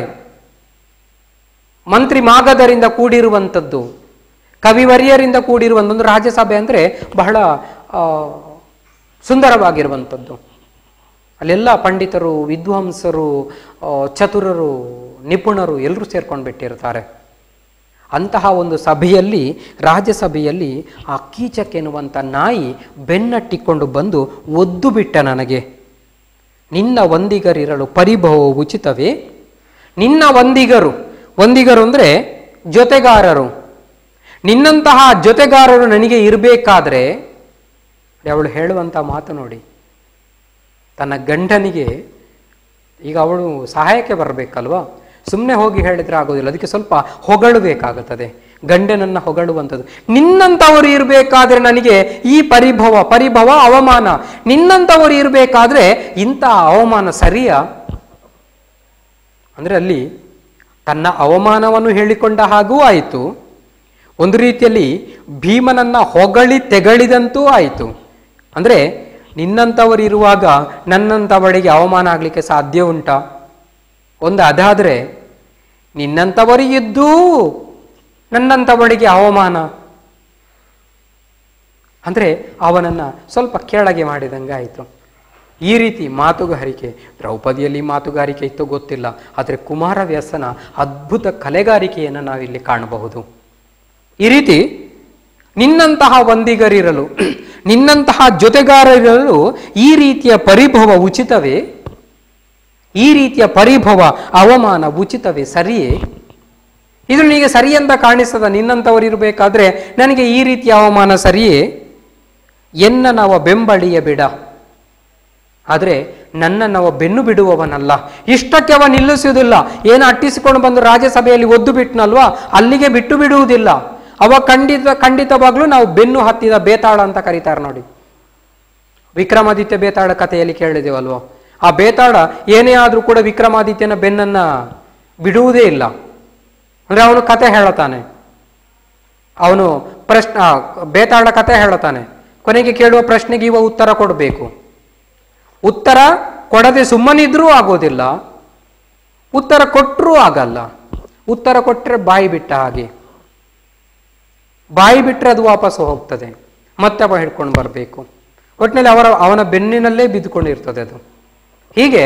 ಮಂತ್ರಿ ಮಾಗದರಿಂದ ಕೂಡಿರುವಂಥದ್ದು ಕವಿವರಿಯರಿಂದ ಕೂಡಿರುವಂಥ ಒಂದು ರಾಜ್ಯಸಭೆ ಅಂದರೆ ಬಹಳ ಆ, ಸುಂದರವಾಗಿರುವಂಥದ್ದು ಅಲ್ಲೆಲ್ಲ ಪಂಡಿತರು ವಿದ್ವಾಂಸರು ಆ, ಚತುರರು ನಿಪುಣರು ಎಲ್ಲರೂ ಸೇರ್ಕೊಂಡು ಬಿಟ್ಟಿರ್ತಾರೆ ಅಂತಹ ಒಂದು ಸಭೆಯಲ್ಲಿ ರಾಜ್ಯಸಭೆಯಲ್ಲಿ ಆ ಕೀಚಕ್ ಎನ್ನುವಂಥ ನಾಯಿ ಬೆನ್ನಟ್ಟಿಕೊಂಡು ಬಂದು ಒದ್ದು ಬಿಟ್ಟ ನನಗೆ ನಿನ್ನ ಒಂದಿಗರಿರಲು ಪರಿಭವ ಉಚಿತವೇ ನಿನ್ನ ಒಂದಿಗರು ಒಂದಿಗರು ಅಂದರೆ ಜೊತೆಗಾರರು ನಿನ್ನಂತಹ ಜೊತೆಗಾರರು ನನಗೆ ಇರಬೇಕಾದ್ರೆ ಅವಳು ಹೇಳುವಂಥ ಮಾತು ನೋಡಿ ತನ್ನ ಗಂಡನಿಗೆ ಈಗ ಅವಳು ಸಹಾಯಕ್ಕೆ ಬರಬೇಕಲ್ವಾ ಸುಮ್ಮನೆ ಹೋಗಿ ಹೇಳಿದ್ರೆ ಆಗೋದಿಲ್ಲ ಅದಕ್ಕೆ ಸ್ವಲ್ಪ ಹೊಗಳಬೇಕಾಗುತ್ತದೆ ಗಂಡನನ್ನ ಹೊಗಳುವಂಥದ್ದು ನಿನ್ನಂಥವರು ಇರಬೇಕಾದ್ರೆ ನನಗೆ ಈ ಪರಿಭವ ಪರಿಭವ ಅವಮಾನ ನಿನ್ನಂಥವರು ಇರಬೇಕಾದ್ರೆ ಇಂಥ ಅವಮಾನ ಸರಿಯಾ ಅಂದರೆ ಅಲ್ಲಿ ತನ್ನ ಅವಮಾನವನ್ನು ಹೇಳಿಕೊಂಡ ಹಾಗೂ ಆಯಿತು ಒಂದು ರೀತಿಯಲ್ಲಿ ಭೀಮನನ್ನ ಹೊಗಳಿ ತೆಗಳಿದಂತೂ ಆಯಿತು ಅಂದರೆ ನಿನ್ನಂಥವರು ಇರುವಾಗ ನನ್ನಂಥವಳಿಗೆ ಅವಮಾನ ಆಗಲಿಕ್ಕೆ ಸಾಧ್ಯ ಉಂಟಾ ಒಂದು ಅದಾದರೆ ನಿನ್ನಂಥವರಿಗಿದ್ದೂ ನನ್ನಂಥವಳಿಗೆ ಅವಮಾನ ಅಂದರೆ ಅವನನ್ನು ಸ್ವಲ್ಪ ಕೆಳಗೆ ಮಾಡಿದಂಗೆ ಆಯಿತು ಈ ರೀತಿ ಮಾತುಗಾರಿಕೆ ದ್ರೌಪದಿಯಲ್ಲಿ ಮಾತುಗಾರಿಕೆ ಇತ್ತು ಗೊತ್ತಿಲ್ಲ ಆದರೆ ಕುಮಾರವ್ಯಾಸನ ಅದ್ಭುತ ಕಲೆಗಾರಿಕೆಯನ್ನು ನಾವಿಲ್ಲಿ ಕಾಣಬಹುದು ಈ ರೀತಿ ನಿನ್ನಂತಹ ಒಂದಿಗರಿರಲು ನಿನ್ನಂತಹ ಜೊತೆಗಾರರಿರಲು ಈ ರೀತಿಯ ಪರಿಭವ ಉಚಿತವೇ ಈ ರೀತಿಯ ಪರಿಭವ ಅವಮಾನ ಉಚಿತವೇ ಸರಿಯೇ ಇದು ನಿನಗೆ ಸರಿ ಅಂತ ಕಾಣಿಸ್ತದ ನಿನ್ನಂಥವರು ಇರಬೇಕಾದ್ರೆ ನನಗೆ ಈ ರೀತಿಯ ಅವಮಾನ ಸರಿಯೇ ಎನ್ನ ನವ ಬೆಂಬಳಿಯ ಬಿಡ ಆದರೆ ನನ್ನ ನವ ಬೆನ್ನು ಬಿಡುವವನಲ್ಲ ಇಷ್ಟಕ್ಕೆ ಅವ ನಿಲ್ಲಿಸುವುದಿಲ್ಲ ಏನು ಅಟ್ಟಿಸಿಕೊಂಡು ಬಂದು ರಾಜ್ಯಸಭೆಯಲ್ಲಿ ಒದ್ದು ಬಿಟ್ನಲ್ವಾ ಅಲ್ಲಿಗೆ ಬಿಟ್ಟು ಬಿಡುವುದಿಲ್ಲ ಅವ ಖಂಡಿತ ಖಂಡಿತವಾಗ್ಲೂ ನಾವು ಬೆನ್ನು ಹತ್ತಿದ ಬೇತಾಳ ಅಂತ ಕರೀತಾರೆ ನೋಡಿ ವಿಕ್ರಮಾದಿತ್ಯ ಬೇತಾಳ ಕಥೆಯಲ್ಲಿ ಕೇಳಿದೇವಲ್ವ ಆ ಬೇತಾಳ ಏನೇ ಆದರೂ ಕೂಡ ವಿಕ್ರಮಾದಿತ್ಯನ ಬೆನ್ನನ್ನ ಬಿಡುವುದೇ ಇಲ್ಲ ಅಂದ್ರೆ ಅವನು ಕತೆ ಹೇಳುತ್ತಾನೆ ಅವನು ಪ್ರಶ್ನ ಆ, ಬೇತಾಳ ಕತೆ ಹೇಳುತ್ತಾನೆ ಕೊನೆಗೆ ಕೇಳುವ ಪ್ರಶ್ನೆಗೆ ಇವ ಉತ್ತರ ಕೊಡಬೇಕು ಉತ್ತರ ಕೊಡದೆ ಸುಮ್ಮನಿದ್ರೂ ಆಗೋದಿಲ್ಲ ಉತ್ತರ ಕೊಟ್ಟರೂ ಆಗಲ್ಲ ಉತ್ತರ ಕೊಟ್ಟರೆ ಬಾಯಿ ಬಿಟ್ಟ ಹಾಗೆ ಬಾಯಿ ಬಿಟ್ಟರೆ ಅದು ವಾಪಸ್ ಹೋಗ್ತದೆ ಮತ್ತೆ ಅವ ಹಿಡ್ಕೊಂಡು ಬರಬೇಕು ಒಟ್ಟಿನಲ್ಲಿ ಅವರ ಅವನ ಬೆನ್ನಿನಲ್ಲೇ ಬಿದ್ದುಕೊಂಡಿರ್ತದೆ ಅದು ಹೀಗೆ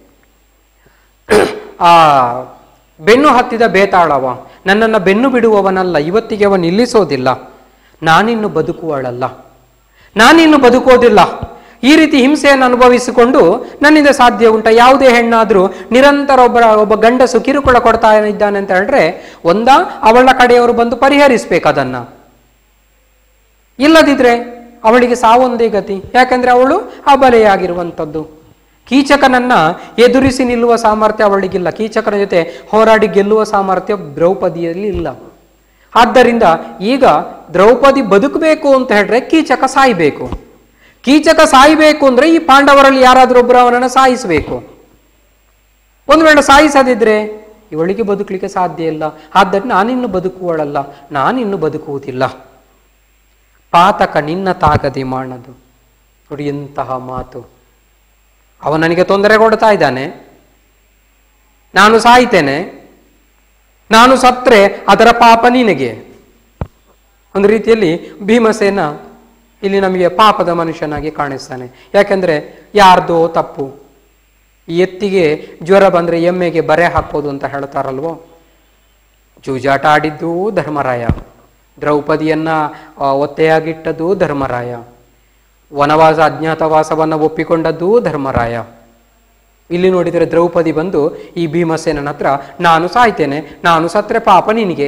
ಆ ಬೆನ್ನು ಹತ್ತಿದ ಬೇತಾಳವ ನನ್ನನ್ನು ಬೆನ್ನು ಬಿಡುವವನಲ್ಲ ಇವತ್ತಿಗೆ ಅವ ನಿಲ್ಲಿಸೋದಿಲ್ಲ ನಾನಿನ್ನು ಬದುಕುವಳಲ್ಲ ನಾನಿನ್ನು ಬದುಕೋದಿಲ್ಲ ಈ ರೀತಿ ಹಿಂಸೆಯನ್ನು ಅನುಭವಿಸಿಕೊಂಡು ನನ್ನಿಂದ ಸಾಧ್ಯ ಉಂಟ ಯಾವುದೇ ಹೆಣ್ಣಾದರೂ ನಿರಂತರ ಒಬ್ಬ ಒಬ್ಬ ಗಂಡಸು ಕಿರುಕುಳ ಕೊಡ್ತಾ ಇದ್ದಾನೆ ಅಂತ ಹೇಳಿದ್ರೆ ಒಂದ ಅವಳ ಕಡೆಯವರು ಬಂದು ಪರಿಹರಿಸ್ಬೇಕು ಅದನ್ನ ಇಲ್ಲದಿದ್ರೆ ಅವಳಿಗೆ ಸಾವೊಂದೇ ಗತಿ ಯಾಕಂದ್ರೆ ಅವಳು ಅಬಲೆಯಾಗಿರುವಂಥದ್ದು ಕೀಚಕನನ್ನ ಎದುರಿಸಿ ನಿಲ್ಲುವ ಸಾಮರ್ಥ್ಯ ಅವಳಿಗಿಲ್ಲ ಕೀಚಕನ ಜೊತೆ ಹೋರಾಡಿ ಗೆಲ್ಲುವ ಸಾಮರ್ಥ್ಯ ದ್ರೌಪದಿಯಲ್ಲಿ ಇಲ್ಲ ಆದ್ದರಿಂದ ಈಗ ದ್ರೌಪದಿ ಬದುಕಬೇಕು ಅಂತ ಹೇಳಿದ್ರೆ ಕೀಚಕ ಸಾಯ್ಬೇಕು ಕೀಚಕ ಸಾಯ್ಬೇಕು ಅಂದ್ರೆ ಈ ಪಾಂಡವರಲ್ಲಿ ಯಾರಾದ್ರೂ ಒಬ್ಬರು ಅವನನ್ನು ಸಾಯಿಸಬೇಕು ಒಂದು ವೇಳೆ ಸಾಯಿಸದಿದ್ರೆ ಇವಳಿಗೆ ಬದುಕಲಿಕ್ಕೆ ಸಾಧ್ಯ ಇಲ್ಲ ಆದ್ದರಿಂದ ನಾನಿನ್ನು ಬದುಕುವಳಲ್ಲ ನಾನಿನ್ನು ಬದುಕುವುದಿಲ್ಲ ಪಾತಕ ನಿನ್ನ ತಾಗದೆ ಮಾಡದು ನೋಡಿ ಎಂತಹ ಮಾತು ಅವ ನನಗೆ ತೊಂದರೆ ಕೊಡ್ತಾ ಇದ್ದಾನೆ ನಾನು ಸಾಯ್ತೇನೆ ನಾನು ಸತ್ರೆ ಅದರ ಪಾಪ ನಿನಗೆ ಒಂದು ರೀತಿಯಲ್ಲಿ ಭೀಮಸೇನ ಇಲ್ಲಿ ನಮಗೆ ಪಾಪದ ಮನುಷ್ಯನಾಗಿ ಕಾಣಿಸ್ತಾನೆ ಯಾಕೆಂದ್ರೆ ಯಾರ್ದೋ ತಪ್ಪು ಈ ಎತ್ತಿಗೆ ಜ್ವರ ಬಂದ್ರೆ ಎಮ್ಮೆಗೆ ಬರೆ ಹಾಕೋದು ಅಂತ ಹೇಳ್ತಾರಲ್ವೋ ಜೂಜಾಟ ಆಡಿದ್ದು ಧರ್ಮರಾಯ ದ್ರೌಪದಿಯನ್ನ ಆ, ಒತ್ತೆಯಾಗಿಟ್ಟದ್ದು ಧರ್ಮರಾಯ ವನವಾಸ ಅಜ್ಞಾತವಾಸವನ್ನು ಒಪ್ಪಿಕೊಂಡದ್ದು ಧರ್ಮರಾಯ ಇಲ್ಲಿ ನೋಡಿದರೆ ದ್ರೌಪದಿ ಬಂದು ಈ ಭೀಮಸೇನನ ಹತ್ರ ನಾನು ಸಾಯ್ತೇನೆ ನಾನು ಸತ್ರೆ ಪಾಪ ನಿನಗೆ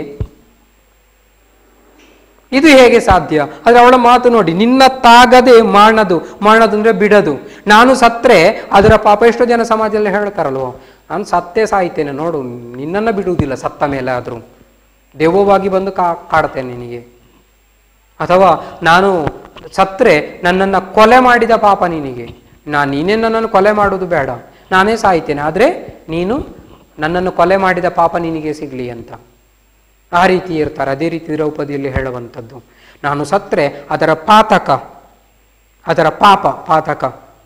ಇದು ಹೇಗೆ ಸಾಧ್ಯ ಆದ್ರೆ ಅವಳ ಮಾತು ನೋಡಿ ನಿನ್ನ ತಾಗದೆ ಮಾಡದು ಮಾಡದು ಅಂದ್ರೆ ಬಿಡದು ನಾನು ಸತ್ರೆ ಅದರ ಪಾಪ ಎಷ್ಟೋ ಜನ ಸಮಾಜದಲ್ಲಿ ಹೇಳ್ತಾರಲ್ವೋ ನಾನು ಸತ್ತೇ ಸಾಯ್ತೇನೆ ನೋಡು ನಿನ್ನನ್ನ ಬಿಡುವುದಿಲ್ಲ ಸತ್ತ ಮೇಲೆ ಆದ್ರೂ ದೆವ್ವವಾಗಿ ಬಂದು ಕಾ ಕಾಡ್ತೇನೆ ನಿನಗೆ ಅಥವಾ ನಾನು ಸತ್ರೆ ನನ್ನನ್ನು ಕೊಲೆ ಮಾಡಿದ ಪಾಪ ನಿನಗೆ ನಾನು ನೀನೇ ನನ್ನನ್ನು ಕೊಲೆ ಮಾಡುವುದು ಬೇಡ ನಾನೇ ಸಾಯ್ತೇನೆ ಆದರೆ ನೀನು ನನ್ನನ್ನು ಕೊಲೆ ಮಾಡಿದ ಪಾಪ ನಿನಗೆ ಸಿಗಲಿ ಅಂತ ಆ ರೀತಿ ಇರ್ತಾರೆ ಅದೇ ರೀತಿ ದ್ರೌಪದಿಯಲ್ಲಿ ಹೇಳುವಂಥದ್ದು ನಾನು ಸತ್ರೆ ಅದರ ಪಾತಕ ಅದರ ಪಾಪ ಪಾತಕ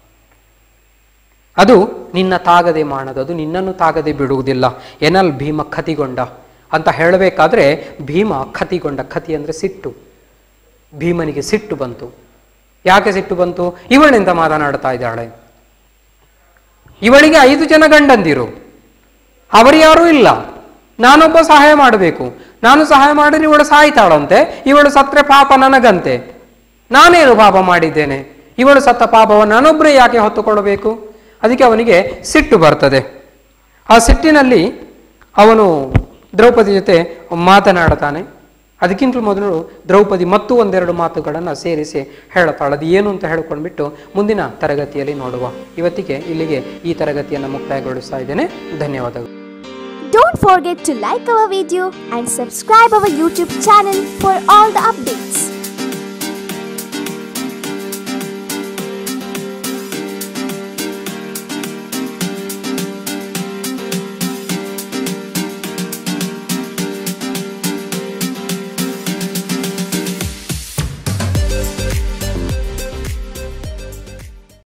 ಅದು ನಿನ್ನ ತಾಗದೆ ಮಾಡದು ಅದು ನಿನ್ನನ್ನು ತಾಗದೆ ಬಿಡುವುದಿಲ್ಲ ಏನಲ್ ಭೀಮ ಖತಿಗೊಂಡ ಅಂತ ಹೇಳಬೇಕಾದ್ರೆ ಭೀಮ ಖತಿಗೊಂಡ ಖತಿ ಅಂದರೆ ಸಿಟ್ಟು ಭೀಮನಿಗೆ ಸಿಟ್ಟು ಬಂತು ಯಾಕೆ ಸಿಟ್ಟು ಬಂತು ಇವಳಿಂದ ಮಾತನಾಡ್ತಾ ಇದ್ದಾಳೆ ಇವಳಿಗೆ ಐದು ಜನ ಗಂಡಂದಿರು ಅವರು ಯಾರೂ ಇಲ್ಲ ನಾನೊಬ್ಬ ಸಹಾಯ ಮಾಡಬೇಕು ನಾನು ಸಹಾಯ ಮಾಡಿದ್ರೆ ಇವಳು ಸಾಯ್ತಾಳಂತೆ ಇವಳು ಸತ್ರೆ ಪಾಪ ನನಗಂತೆ ನಾನೇನು ಪಾಪ ಮಾಡಿದ್ದೇನೆ ಇವಳು ಸತ್ತ ಪಾಪವನ್ನು ನಾನೊಬ್ಬರೇ ಯಾಕೆ ಹೊತ್ತುಕೊಳ್ಳಬೇಕು ಅದಕ್ಕೆ ಅವನಿಗೆ ಸಿಟ್ಟು ಬರ್ತದೆ ಆ ಸಿಟ್ಟಿನಲ್ಲಿ ಅವನು ದ್ರೌಪದಿ ಜೊತೆ ಮಾತನಾಡ್ತಾನೆ ಅದಕ್ಕಿಂತ ಮೊದಲು ದ್ರೌಪದಿ ಮತ್ತು ಒಂದೆರಡು ಮಾತುಗಳನ್ನು ಸೇರಿಸಿ ಹೇಳುತ್ತಾಳೆ ಅದು ಏನು ಅಂತ ಹೇಳ್ಕೊಂಡ್ಬಿಟ್ಟು ಮುಂದಿನ ತರಗತಿಯಲ್ಲಿ ನೋಡುವ ಇವತ್ತಿಗೆ ಇಲ್ಲಿಗೆ ಈ ತರಗತಿಯನ್ನು ಮುಕ್ತಾಯಗೊಳಿಸ್ತಾ ಇದ್ದೇನೆ ಧನ್ಯವಾದಗಳು Don't forget to like our video and subscribe our YouTube channel for all the updates.